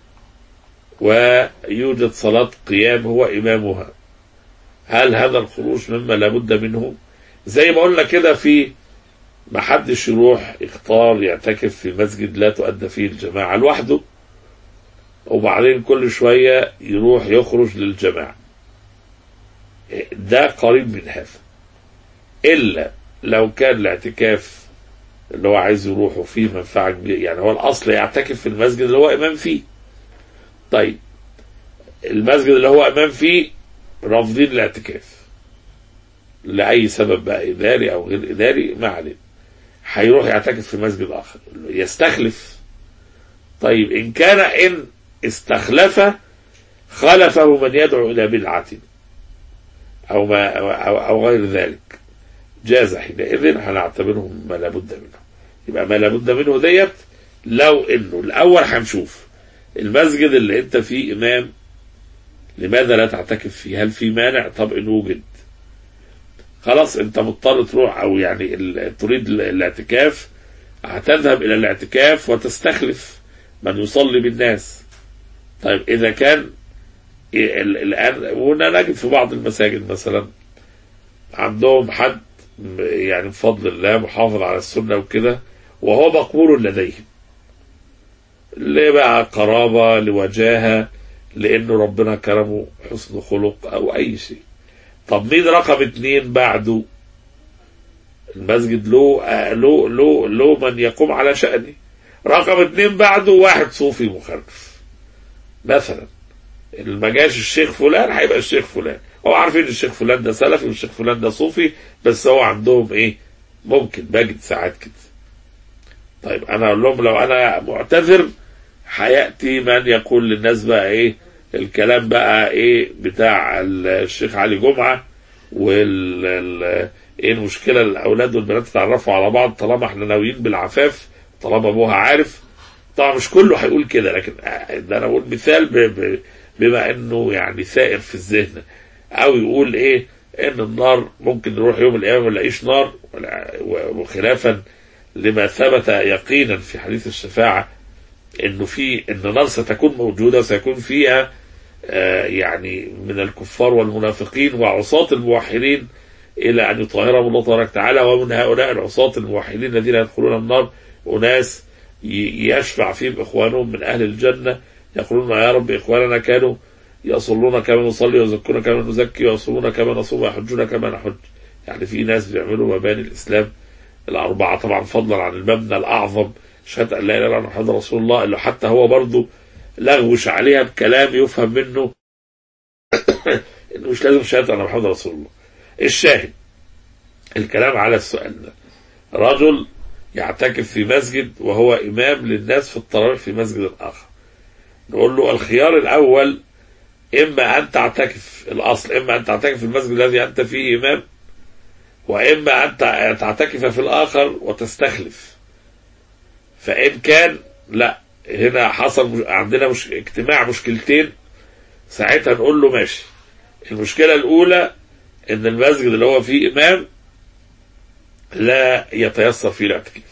ويوجد صلاة قيام هو إمامها هل هذا الخروج مما لابد منه زي ما قلنا كده في ما حدش يروح يختار يعتكف في مسجد لا تؤدى فيه الجماعة لوحده وبعدين كل شوية يروح يخرج للجماعة ده قريب من هذا إلا لو كان الاعتكاف اللي هو عايز يروحه فيه منفعة كبيرة يعني هو الأصل يعتكف في المسجد اللي هو إمام فيه طيب المسجد اللي هو امام فيه رافضين الاعتكاف لاي سبب بقى اداري او غير اداري ما علينا هيروح يعتكف في مسجد اخر يستخلف طيب ان كان ان استخلف خلفه من يدعو الى بدعه او ما او, أو غير ذلك جاز حينئذ هنعتبره ما لابد منه يبقى ما لابد منه ديت لو انه الاول هنشوف المسجد اللي انت فيه امام لماذا لا تعتكف فيه هل في مانع طب ان وجد خلاص انت مضطر تروح او يعني ال- تريد ال- الاعتكاف هتذهب الى الاعتكاف وتستخلف من يصلي بالناس طيب اذا كان ال- الان وهنا نجد في بعض المساجد مثلا عندهم حد يعني بفضل الله محافظ على السنة وكده وهو مقبول لديهم لبقى قرابة لوجاهة لأنه ربنا كرمه حسن خلق أو أي شيء طب مين رقم اتنين بعده المسجد له له له له من يقوم على شأنه رقم اتنين بعده واحد صوفي مخالف مثلا ما جاش الشيخ فلان هيبقى الشيخ فلان هو عارفين الشيخ فلان ده سلفي والشيخ فلان ده صوفي بس هو عندهم ايه ممكن بجد ساعات كده طيب انا اقول لهم لو انا معتذر هياتي من يقول للناس بقى ايه الكلام بقى ايه بتاع الشيخ علي جمعه وال ال- ايه المشكله الاولاد والبنات يتعرفوا على بعض طالما احنا ناويين بالعفاف طالما ابوها عارف طبعا مش كله هيقول كده لكن ده انا بقول مثال ب- ب- بما انه يعني سائر في الذهن او يقول ايه ان النار ممكن نروح يوم القيامه ما نلاقيش نار ولا- وخلافا لما ثبت يقينا في حديث الشفاعه انه في ان النار ستكون موجوده وسيكون فيها آه، يعني من الكفار والمنافقين وعصاة الموحدين الى ان يطهرهم الله تبارك وتعالى ومن هؤلاء العصاة الموحدين الذين يدخلون النار اناس ي- يشفع فيهم اخوانهم من اهل الجنه يقولون يا رب اخواننا كانوا يصلون كما نصلي ويزكون كما نزكي ويصومون كما نصوم ويحجون كما نحج يعني في ناس بيعملوا مباني الاسلام الاربعه طبعا فضلا عن المبنى الاعظم شهاده ان لا اله الا الله محمد رسول الله اللي حتى هو برضه لغوش عليها بكلام يفهم منه انه مش لازم شهاده ان محمد رسول الله الشاهد الكلام على السؤال ده رجل يعتكف في مسجد وهو امام للناس في التراويح في مسجد اخر نقول له الخيار الاول اما ان تعتكف الاصل اما ان تعتكف في المسجد الذي انت فيه امام واما ان تع- تعتكف في الاخر وتستخلف فان كان لا هنا حصل مش- عندنا مش اجتماع مشكلتين ساعتها نقول له ماشي المشكله الاولى ان المسجد اللي هو فيه امام لا يتيسر فيه الاعتكاف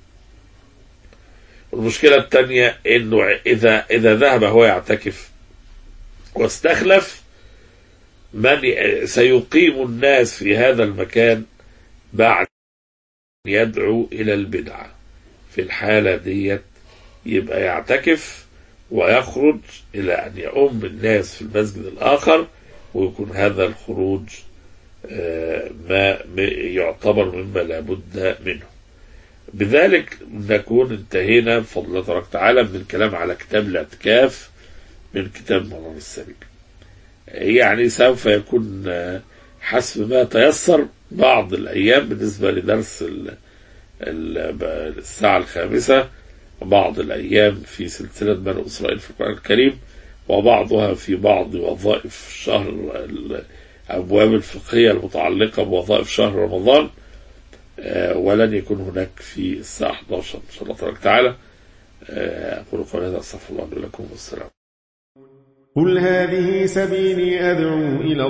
والمشكله الثانيه انه اذا اذا ذهب هو يعتكف واستخلف من ي- سيقيم الناس في هذا المكان بعد يدعو الى البدعه في الحاله ديت يبقى يعتكف ويخرج الى ان يؤم الناس في المسجد الاخر ويكون هذا الخروج آه، ما ما يعتبر مما لا بد منه بذلك نكون انتهينا بفضل الله تبارك وتعالى من الكلام على كتاب الاعتكاف من كتاب مرام السبيل يعني سوف يكون آه، حسب ما تيسر بعض الأيام بالنسبة لدرس ال- ال- الساعة الخامسة بعض الأيام في سلسلة بني إسرائيل في القرآن الكريم وبعضها في بعض وظائف شهر الأبواب الفقهية المتعلقة بوظائف شهر رمضان آه، ولن يكون هناك في الساعة 11 إن شاء الله تبارك وتعالى آه، أقول قولي هذا أستغفر الله لي ولكم والسلام قل هذه سبيلي أدعو إلى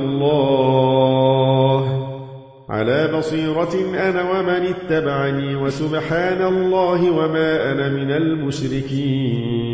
الله على بصيرة أنا ومن اتبعني وسبحان الله وما أنا من المشركين